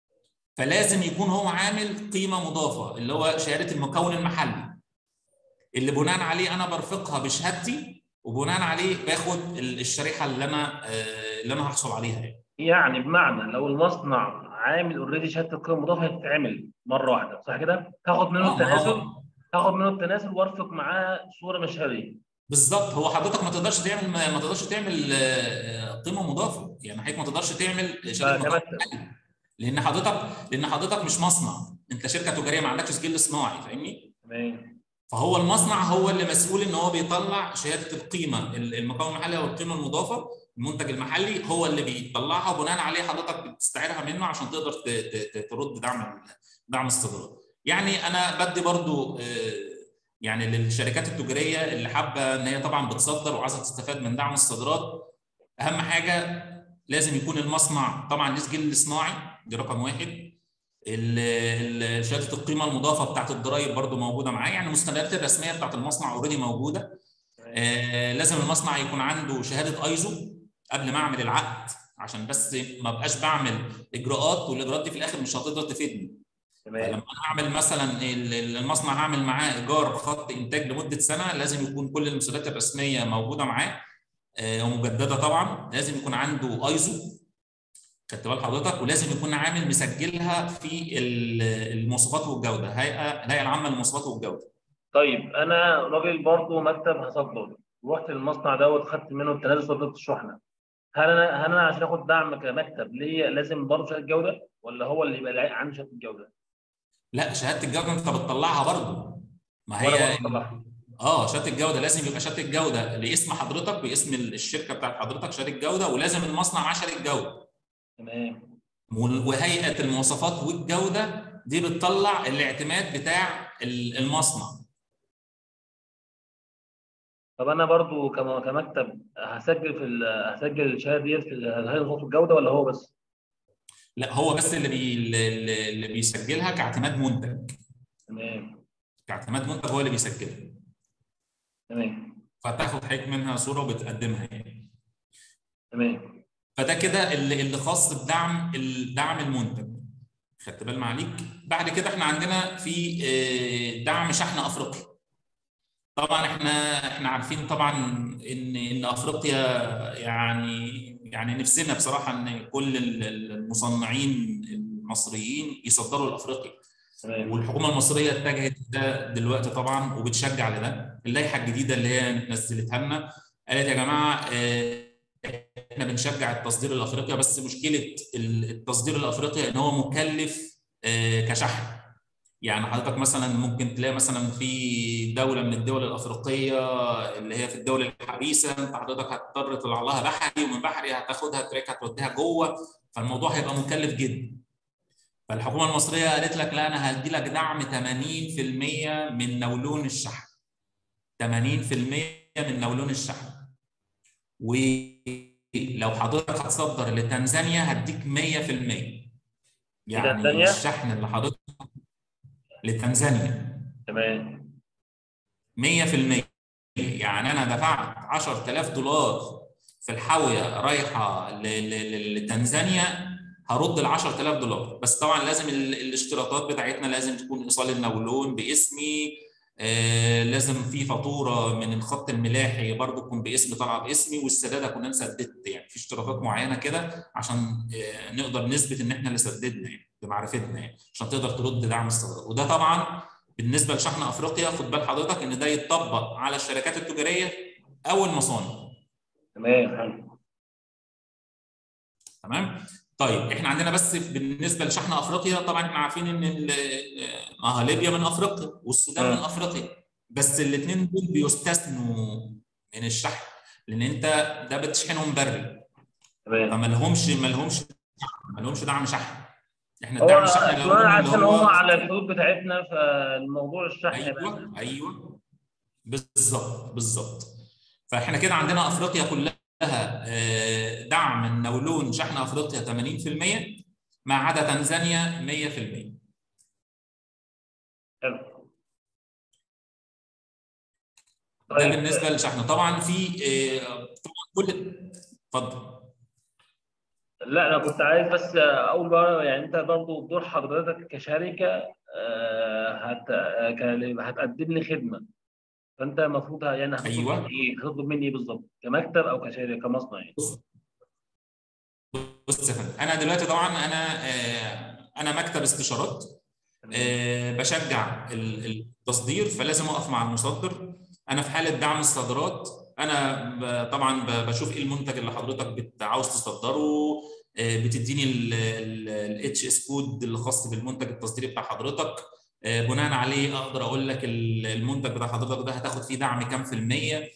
فلازم يكون هو عامل قيمه مضافه اللي هو شهاده المكون المحلي اللي بناء عليه انا برفقها بشهادتي وبناء عليه باخد ال- الشريحه اللي انا آه، اللي انا هحصل عليها يعني. يعني بمعنى لو المصنع عامل اوريدي شهاده القيمه المضافه هتتعمل مره واحده صح كده؟ هاخد منه آه، ما هو- التناسل هاخد منه التناسل وارفق معاه صوره مشهريه بالظبط هو حضرتك ما تقدرش تعمل ما تقدرش تعمل آه، قيمه مضافه يعني حضرتك ما تقدرش تعمل شهاده مكون كمكتب محلي. لان حضرتك لان حضرتك مش مصنع انت شركه تجاريه ما عندكش سجل صناعي فاهمني تمام فهو المصنع هو اللي مسؤول ان هو بيطلع شهاده القيمه المكون المحلي او القيمه المضافه المنتج المحلي هو اللي بيطلعها وبناء عليه حضرتك بتستعيرها منه عشان تقدر ت- ت- ت- ترد دعم دعم استيراد يعني انا بدي برضو آه، يعني للشركات التجاريه اللي حابه ان هي طبعا بتصدر وعايزه تستفاد من دعم الصادرات اهم حاجه لازم يكون المصنع طبعا ليه سجل صناعي دي رقم واحد ال- ال- شهاده القيمه المضافه بتاعت الضرايب برضو موجوده معاه يعني المستندات الرسميه بتاعت المصنع اوريدي موجوده آه، لازم المصنع يكون عنده شهاده ايزو قبل ما اعمل العقد عشان بس ما بقاش بعمل اجراءات والاجراءات دي في الاخر مش هتقدر تفيدني فلما تمام انا اعمل مثلا ال- ال- المصنع هعمل معاه ايجار خط انتاج لمده سنه لازم يكون كل المسؤوليات الرسميه موجوده معاه آه، ومجدده طبعا لازم يكون عنده ايزو خدت بال حضرتك ولازم يكون عامل مسجلها في ال- المواصفات والجوده هيئه الهيئه العامه للمواصفات والجوده طيب انا راجل برضه مكتب هصدر رحت للمصنع دوت خدت منه التنازل صدرت الشحنه هل انا هل انا عشان اخد دعم كمكتب ليا لازم برضه شهاده جوده ولا هو اللي يبقى لي- عنده شهاده الجوده؟ لا شهاده الجوده انت بتطلعها برضه ما وأنا هي برضه طلعها. اه شهاده الجوده لازم يبقى شهاده الجوده باسم حضرتك باسم الشركه بتاعت حضرتك شهاده جوده ولازم المصنع معاه شهاده جوده تمام وال- وهيئه المواصفات والجوده دي بتطلع الاعتماد بتاع ال- المصنع طب انا برضه كم- كمكتب هسجل في ال- هسجل الشهاده ديت في هيئه صوت الجوده ولا هو بس؟ لا هو بس اللي بي اللي اللي بيسجلها كاعتماد منتج تمام كاعتماد منتج هو اللي بيسجلها تمام فتاخد حضرتك منها صوره وبتقدمها يعني تمام فده كده اللي اللي خاص بدعم الدعم المنتج خدت بال معاليك بعد كده احنا عندنا في آه، دعم شحن افريقيا طبعا احنا احنا عارفين طبعا ان ان افريقيا يعني يعني نفسنا بصراحه ان كل ال- ال- المصنعين المصريين يصدروا لافريقيا تمام والحكومه المصريه اتجهت ده دلوقتي طبعا وبتشجع لده اللائحه الجديده اللي هي نزلتها لنا قالت يا جماعه آه، احنا بنشجع التصدير الافريقيا بس مشكله التصدير الافريقيا ان هو مكلف آه، كشحن يعني حضرتك مثلا ممكن تلاقي مثلا في دوله من الدول الافريقيه اللي هي في الدول الحبيسه انت حضرتك هتضطر تطلع لها بحري ومن بحري هتاخدها تراك هتوديها جوه فالموضوع هيبقى مكلف جدا فالحكومه المصريه قالت لك لا انا هدي لك دعم 80% من نولون الشحن 80% من نولون الشحن ولو حضرتك هتصدر لتنزانيا هديك 100% يعني تنزانيا؟ الشحن اللي حضرتك لتنزانيا تمام 100% يعني انا دفعت 10000 دولار في الحاويه رايحه ل- ل- ل- لتنزانيا هرد ال 10000 دولار بس طبعا لازم ال- الاشتراطات بتاعتنا لازم تكون ايصال النولون باسمي آه لازم في فاتوره من الخط الملاحي برضو تكون باسمي طالعه باسمي والسداد اكون انا سددت يعني في اشتراطات معينه كده عشان آه نقدر نثبت ان احنا اللي سددنا يعني بمعرفتنا يعني عشان تقدر ترد دعم الصادرات وده طبعا بالنسبه لشحن افريقيا خد بال حضرتك ان ده يتطبق على الشركات التجاريه او المصانع تمام حلو تمام طيب احنا عندنا بس بالنسبه لشحن افريقيا طبعا احنا عارفين ان ال- اه ليبيا من افريقيا والسودان من مم. افريقيا بس الاثنين دول بيستثنوا من الشحن لان انت ده بتشحنهم بري تمام فما لهمش ما لهمش ما لهمش دعم شحن احنا هو الدعم الشحن اللي كمان هو عشان اللي هم هو على الحدود بتاعتنا فالموضوع الشحن بقى ايوه ايوه بالظبط بالظبط فاحنا كده عندنا افريقيا كلها آه، دعم النولون شحن افريقيا 80% ما عدا تنزانيا 100% حلو ده طيب بالنسبه للشحن طبعا في آه، طبعا كل اتفضل لا انا كنت عايز بس اقول بقى يعني انت برضو دور حضرتك كشركه آه، هت آه، ك- هتقدم لي خدمه فانت المفروض يعني هتطلب أيوة. مني ايه؟ هتطلب مني ايه بالظبط؟ كمكتب او كشركه كمصنع يعني بص يا فندم انا دلوقتي طبعا انا آه، انا مكتب استشارات آه، بشجع ال- التصدير فلازم اقف مع المصدر انا في حاله دعم الصادرات انا ب- طبعا ب- بشوف ايه المنتج اللي حضرتك بت- عاوز تصدره آه، بتديني الاتش اس كود الخاص بالمنتج التصديري بتاع حضرتك آه، بناء عليه اقدر اقول لك ال- المنتج بتاع حضرتك ده هتاخد فيه دعم كام في الميه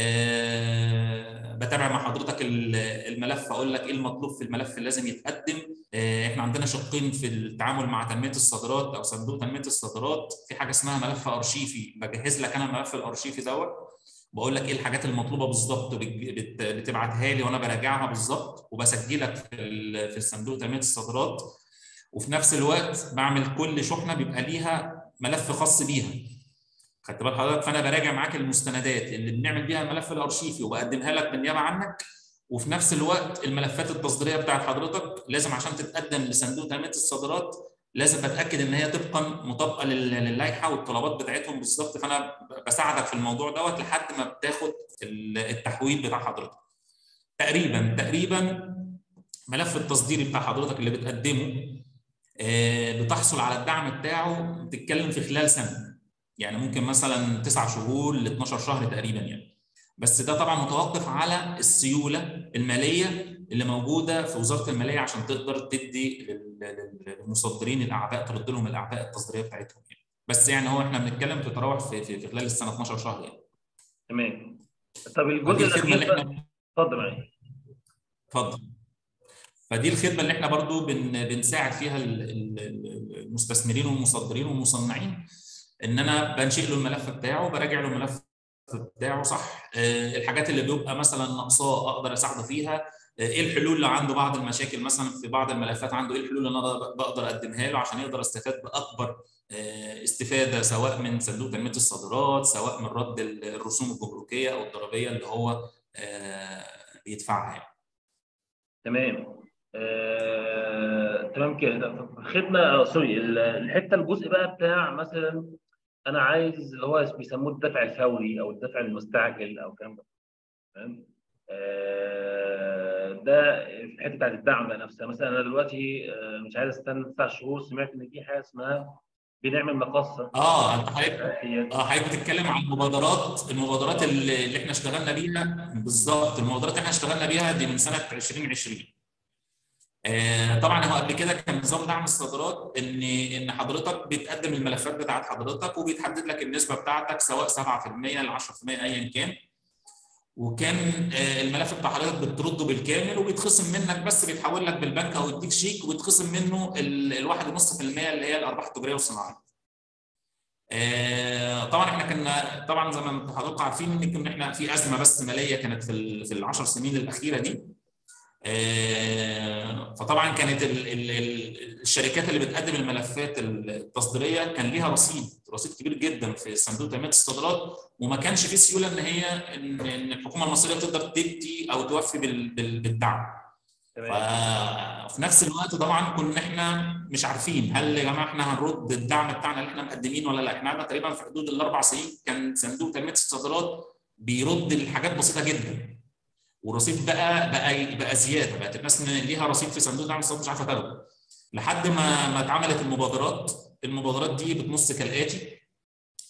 آه، بتابع مع حضرتك ال- الملف اقول لك ايه المطلوب في الملف اللي لازم يتقدم آه، احنا عندنا شقين في التعامل مع تنميه الصادرات او صندوق تنميه الصادرات في حاجه اسمها ملف ارشيفي بجهز لك انا الملف الارشيفي دوت بقول لك ايه الحاجات المطلوبه بالظبط وبت- بت- بتبعتها لي وانا براجعها بالظبط وبسجلك في ال- في الصندوق تنميه الصادرات وفي نفس الوقت بعمل كل شحنه بيبقى ليها ملف خاص بيها خدت بال حضرتك فانا براجع معاك المستندات اللي بنعمل بيها الملف الارشيفي وبقدمها لك بالنيابه عنك وفي نفس الوقت الملفات التصديريه بتاعت حضرتك لازم عشان تتقدم لصندوق تنميه الصادرات لازم بتاكد ان هي طبقا مطابقه لل- للائحه والطلبات بتاعتهم بالظبط فانا بساعدك في الموضوع دوت لحد ما بتاخد ال- التحويل بتاع حضرتك تقريبا تقريبا ملف التصديري بتاع حضرتك اللي بتقدمه آه، بتحصل على الدعم بتاعه بتتكلم في خلال سنه يعني ممكن مثلا 9 شهور ل 12 شهر تقريبا يعني بس ده طبعا متوقف على السيوله الماليه اللي موجوده في وزاره الماليه عشان تقدر تدي لل- لل- للمصدرين الاعباء ترد لهم الاعباء التصديريه بتاعتهم يعني. بس يعني هو احنا بنتكلم تتراوح في في في خلال السنه 12 شهر يعني تمام طب ودي الجزء الخدمه اللي الاخير احنا بقى- اتفضل معايا اتفضل فدي الخدمه اللي احنا برضو بن بنساعد فيها ال- ال- ال- المستثمرين والمصدرين والمصنعين ان انا بنشئ له الملف بتاعه براجع له الملف بتاعه صح آه، الحاجات اللي بيبقى مثلا ناقصاه اقدر اساعده فيها آه، ايه الحلول اللي عنده بعض المشاكل مثلا في بعض الملفات عنده ايه الحلول اللي انا بقدر اقدمها له عشان يقدر استفاد باكبر آه، استفاده سواء من صندوق تنميه الصادرات سواء من رد ال- الرسوم الجمركيه او الضريبيه اللي هو آه، بيدفعها يعني. تمام آه، تمام كده خدمه آه، سوري ال- الحته الجزء بقى بتاع مثلا انا عايز اللي هو بيسموه الدفع الفوري او الدفع المستعجل او الكلام ده تمام آه، ده في الحته بتاعت الدعم بقى نفسها مثلا انا دلوقتي آه، مش عايز استنى تسع شهور سمعت ان في حاجه اسمها بنعمل مقصه اه انت حضرتك هي اه حضرتك بتتكلم عن المبادرات المبادرات اللي اللي احنا اشتغلنا بيها بالظبط المبادرات اللي احنا اشتغلنا بيها دي من سنه 2020 آه طبعا هو قبل كده كان نظام دعم الصادرات ان ان حضرتك بتقدم الملفات بتاعت حضرتك وبيتحدد لك النسبه بتاعتك سواء 7% ل 10% ايا كان وكان آه، الملف بتاع حضرتك بترده بالكامل وبيتخصم منك بس بيتحول لك بالبنك او يديك شيك وبيتخصم منه ال 1.5% اللي هي الارباح التجاريه والصناعيه. آه، طبعا احنا كنا طبعا زي ما حضراتكم عارفين ان كنا احنا في ازمه بس ماليه كانت في ال- في العشر سنين الاخيره دي آه، فطبعا كانت ال ال ال الشركات اللي بتقدم الملفات التصديريه كان ليها رصيد رصيد كبير جدا في صندوق تنميه الصادرات وما كانش في سيوله ان هي ان إن الحكومه المصريه تقدر تدي او توفي بال- بال- بالدعم تمام ففي نفس الوقت طبعا كنا احنا مش عارفين هل يا جماعه احنا هنرد الدعم بتاعنا اللي احنا مقدمينه ولا لا احنا قعدنا تقريبا في حدود الاربع سنين كان صندوق تنميه الصادرات بيرد الحاجات بسيطه جدا والرصيد بقى بقى بقى زياده بقت الناس م- ليها رصيد في صندوق دعم الصادرات مش عارفه تاخده لحد ما ما اتعملت المبادرات المبادرات دي بتنص كالاتي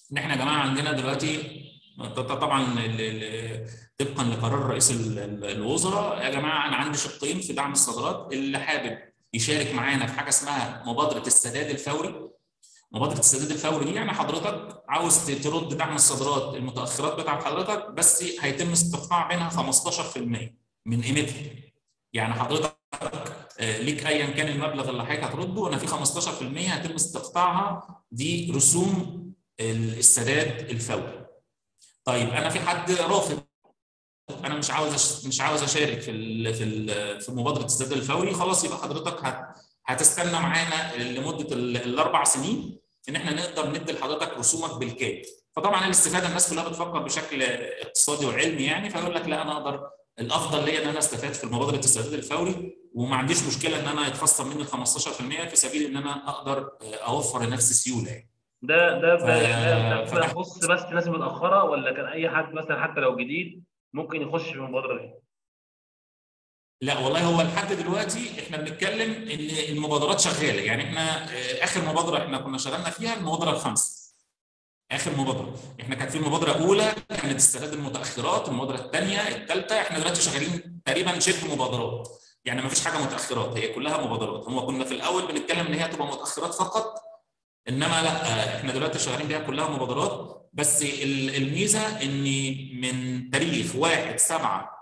ان احنا يا جماعه عندنا دلوقتي طبعا طبقا لقرار رئيس الوزراء يا جماعه انا عندي شقين في دعم الصادرات اللي حابب يشارك معانا في حاجه اسمها مبادره السداد الفوري مبادره السداد الفوري دي يعني حضرتك عاوز ترد دعم الصادرات المتاخرات بتاعت حضرتك بس هيتم استقطاع منها 15% من قيمتها يعني حضرتك ليك ايا كان المبلغ اللي حضرتك هترده انا في 15% هيتم استقطاعها دي رسوم السداد الفوري طيب انا في حد رافض انا مش عاوز مش عاوز اشارك في ال في ال في مبادره السداد الفوري خلاص يبقى حضرتك هت هتستنى معانا لمده الاربع سنين ان احنا نقدر ندي لحضرتك رسومك بالكامل فطبعا الاستفاده الناس كلها بتفكر بشكل اقتصادي وعلمي يعني فيقول لك لا انا اقدر الافضل ليا ان انا استفاد في مبادره السداد الفوري وما عنديش مشكله ان انا يتخصم مني ال 15% في سبيل ان انا اقدر اوفر لنفسي سيوله يعني. ده ده ده ده يخص بس الناس متاخره ولا كان اي حد مثلا حتى لو جديد ممكن يخش في المبادره دي؟ لا والله هو لحد دلوقتي احنا بنتكلم ان المبادرات شغاله يعني احنا اخر مبادره احنا كنا شغالنا فيها المبادره الخامسه اخر مبادره احنا كانت في مبادره اولى كانت استرداد المتاخرات المبادره الثانيه الثالثه احنا دلوقتي شغالين تقريبا شبه مبادرات يعني ما فيش حاجه متاخرات هي كلها مبادرات هم كنا في الاول بنتكلم ان هي تبقى متاخرات فقط انما لا احنا دلوقتي شغالين بيها كلها مبادرات بس الميزه ان من تاريخ 1 7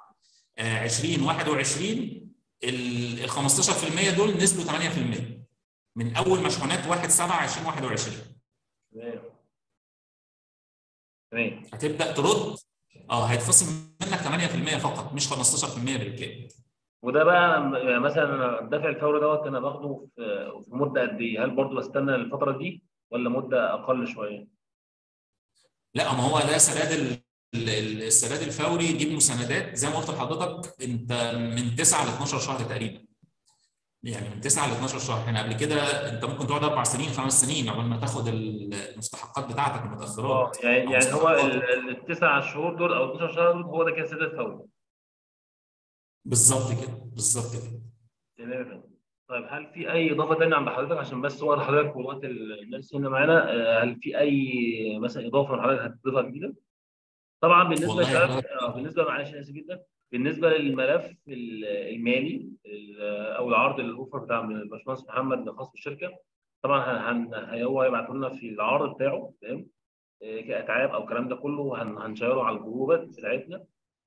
2021 ال 15% دول نزلوا 8% من اول مشحونات 1 7 2021 تمام تمام هتبدا ترد اه هيتخصم منك 8% فقط مش 15% بالكامل وده بقى مثلا الدفع الفوري دوت انا باخده في في مده قد ايه؟ هل برضه بستنى الفتره دي ولا مده اقل شويه؟ لا ما هو ده سداد السداد الفوري دي مساندات زي ما قلت لحضرتك انت من 9 ل 12 شهر تقريبا يعني من 9 ل 12 شهر احنا قبل كده انت ممكن تقعد اربع سنين خمس سنين قبل ما تاخد المستحقات بتاعتك المتاخرات اه يعني يعني هو التسع شهور دول او 12 شهر دول هو ده كده سداد فوري بالظبط كده بالظبط كده تمام طيب هل في اي اضافه ثانيه عند حضرتك عشان بس وقت حضرتك ووقت الناس هنا معانا هل في اي مثلا اضافه من حضرتك هتضيفها جديده؟ طبعا بالنسبه للملف آه بالنسبه معلش انا اسف جدا بالنسبه للملف المالي او العرض الاوفر بتاع الباشمهندس محمد الخاص بالشركه طبعا هن هو هيبعته لنا في العرض بتاعه تمام كاتعاب او الكلام ده كله هنشيره على الجروبات بتاعتنا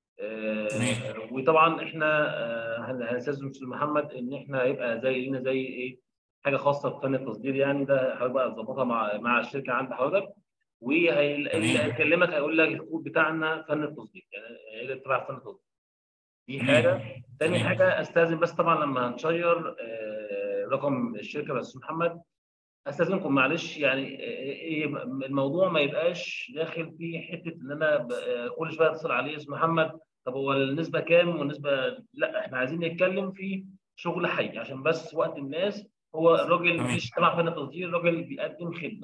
آه وطبعا احنا آه هنستاذن استاذ محمد ان احنا هيبقى زي لينا زي ايه حاجه خاصه بفن التصدير يعني ده هيبقى تظبطها مع مع الشركه عند حضرتك واللي هيكلمك هيقول لك الكود بتاعنا فن التصدير يعني هي تبع فن التصدير دي حاجه ثاني حاجه استاذن بس طبعا لما هنشير آه رقم الشركه بس محمد استاذنكم معلش يعني الموضوع ما يبقاش داخل في حته ان انا كل شويه اتصل عليه اسم محمد طب هو النسبه كام والنسبه لا احنا عايزين نتكلم في شغل حي عشان بس وقت الناس هو الراجل مش تبع فن التصدير الراجل بيقدم خدمه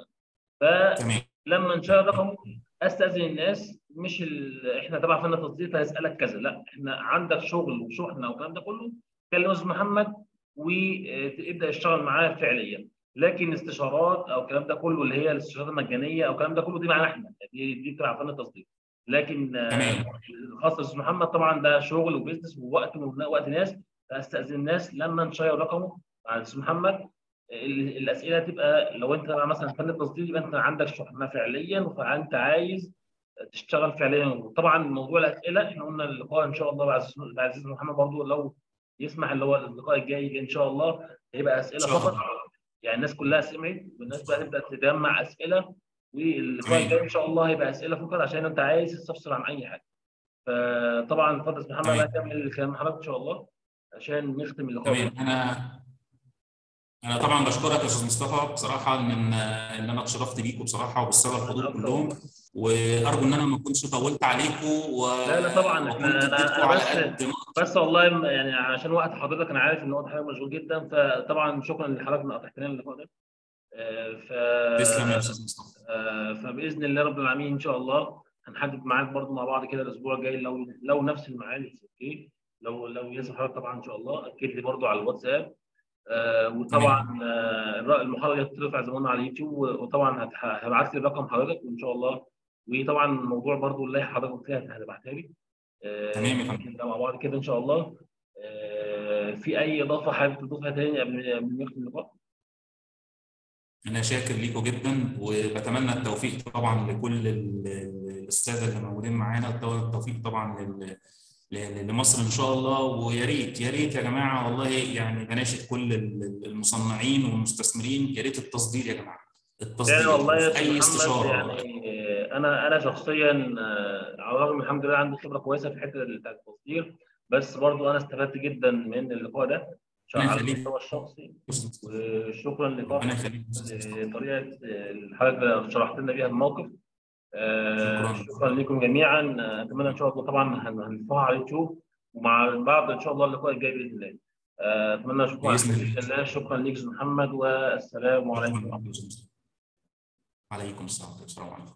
فلما نشير رقمه استاذن الناس مش ال... احنا تبع فن التصدير فهسالك كذا لا احنا عندك شغل وشحنه والكلام ده كله كلم استاذ محمد وتبدا تشتغل معاه فعليا لكن استشارات او الكلام ده كله اللي هي الاستشارات المجانيه او الكلام ده كله دي معانا احنا دي دي تبع فن التصدير لكن خاص استاذ محمد طبعا ده شغل وبزنس ووقت وقت ناس فاستاذن الناس لما نشير رقمه مع استاذ محمد الاسئله تبقى لو انت مثلا فن التصدير يبقى انت عندك شحنه فعليا فانت عايز تشتغل فعليا وطبعا موضوع الاسئله احنا قلنا اللقاء ان شاء الله بعد استاذ محمد برضو لو يسمح اللي هو اللقاء الجاي ان شاء الله هيبقى اسئله فقط يعني الناس كلها سمعت والناس بقى تبدا تجمع اسئله واللقاء الجاي ان شاء الله هيبقى اسئله فقط عشان انت عايز تستفسر عن اي حاجه فطبعا اتفضل محمد هكمل الكلام حضرتك ان شاء الله عشان نختم اللقاء تمام انا انا طبعا بشكرك يا استاذ مصطفى بصراحه ان ان انا اتشرفت بيكم بصراحه وبالساده الحضور كلهم وارجو ان انا ما كنتش طولت عليكم و لا لا طبعا احنا على بس, قد بس والله يعني عشان وقت حضرتك انا عارف ان وقت حضرتك مشغول جدا فطبعا شكرا لحضرتك انك فتحت لنا اللقاء ده ف تسلم يا استاذ مصطفى فباذن الله رب العالمين ان شاء الله هنحدد ميعاد برضو مع بعض كده الاسبوع الجاي لو لو نفس الميعاد اوكي لو لو يسمح حضرتك طبعا ان شاء الله اكد لي برضو على الواتساب وطبعا المحاضره دي هترفع زي ما قلنا على اليوتيوب وطبعا هبعت لي رقم حضرتك وان شاء الله وطبعا موضوع برضو اللي حضرتك فيها هتبعتها لي تمام يا فندم مع بعض كده ان شاء الله في اي اضافه حابب تضيفها تاني قبل ما نختم اللقاء؟ انا شاكر ليكم جدا وبتمنى التوفيق طبعا لكل الساده اللي موجودين معانا التوفيق طبعا لمصر ان شاء الله ويا ريت يا ريت يا جماعه والله يعني بناشد كل المصنعين والمستثمرين يا ريت التصدير يا جماعه التصدير يعني والله في اي استشاره يعني انا انا شخصيا على الرغم الحمد لله عندي خبره كويسه في الحته بتاع التصدير بس برضو انا استفدت جدا من اللقاء ده على المستوى الشخصي وشكرا لطريقه الحضرتك شرحت لنا بيها الموقف شكرا, شكرا لكم جميعا اتمنى ان شاء الله طبعا هنرفعها على اليوتيوب ومع بعض ان شاء الله اللقاء الجاي باذن الله اتمنى شكرا باذن الله شكرا ليك محمد والسلام عليكم عليكم السلام ورحمه الله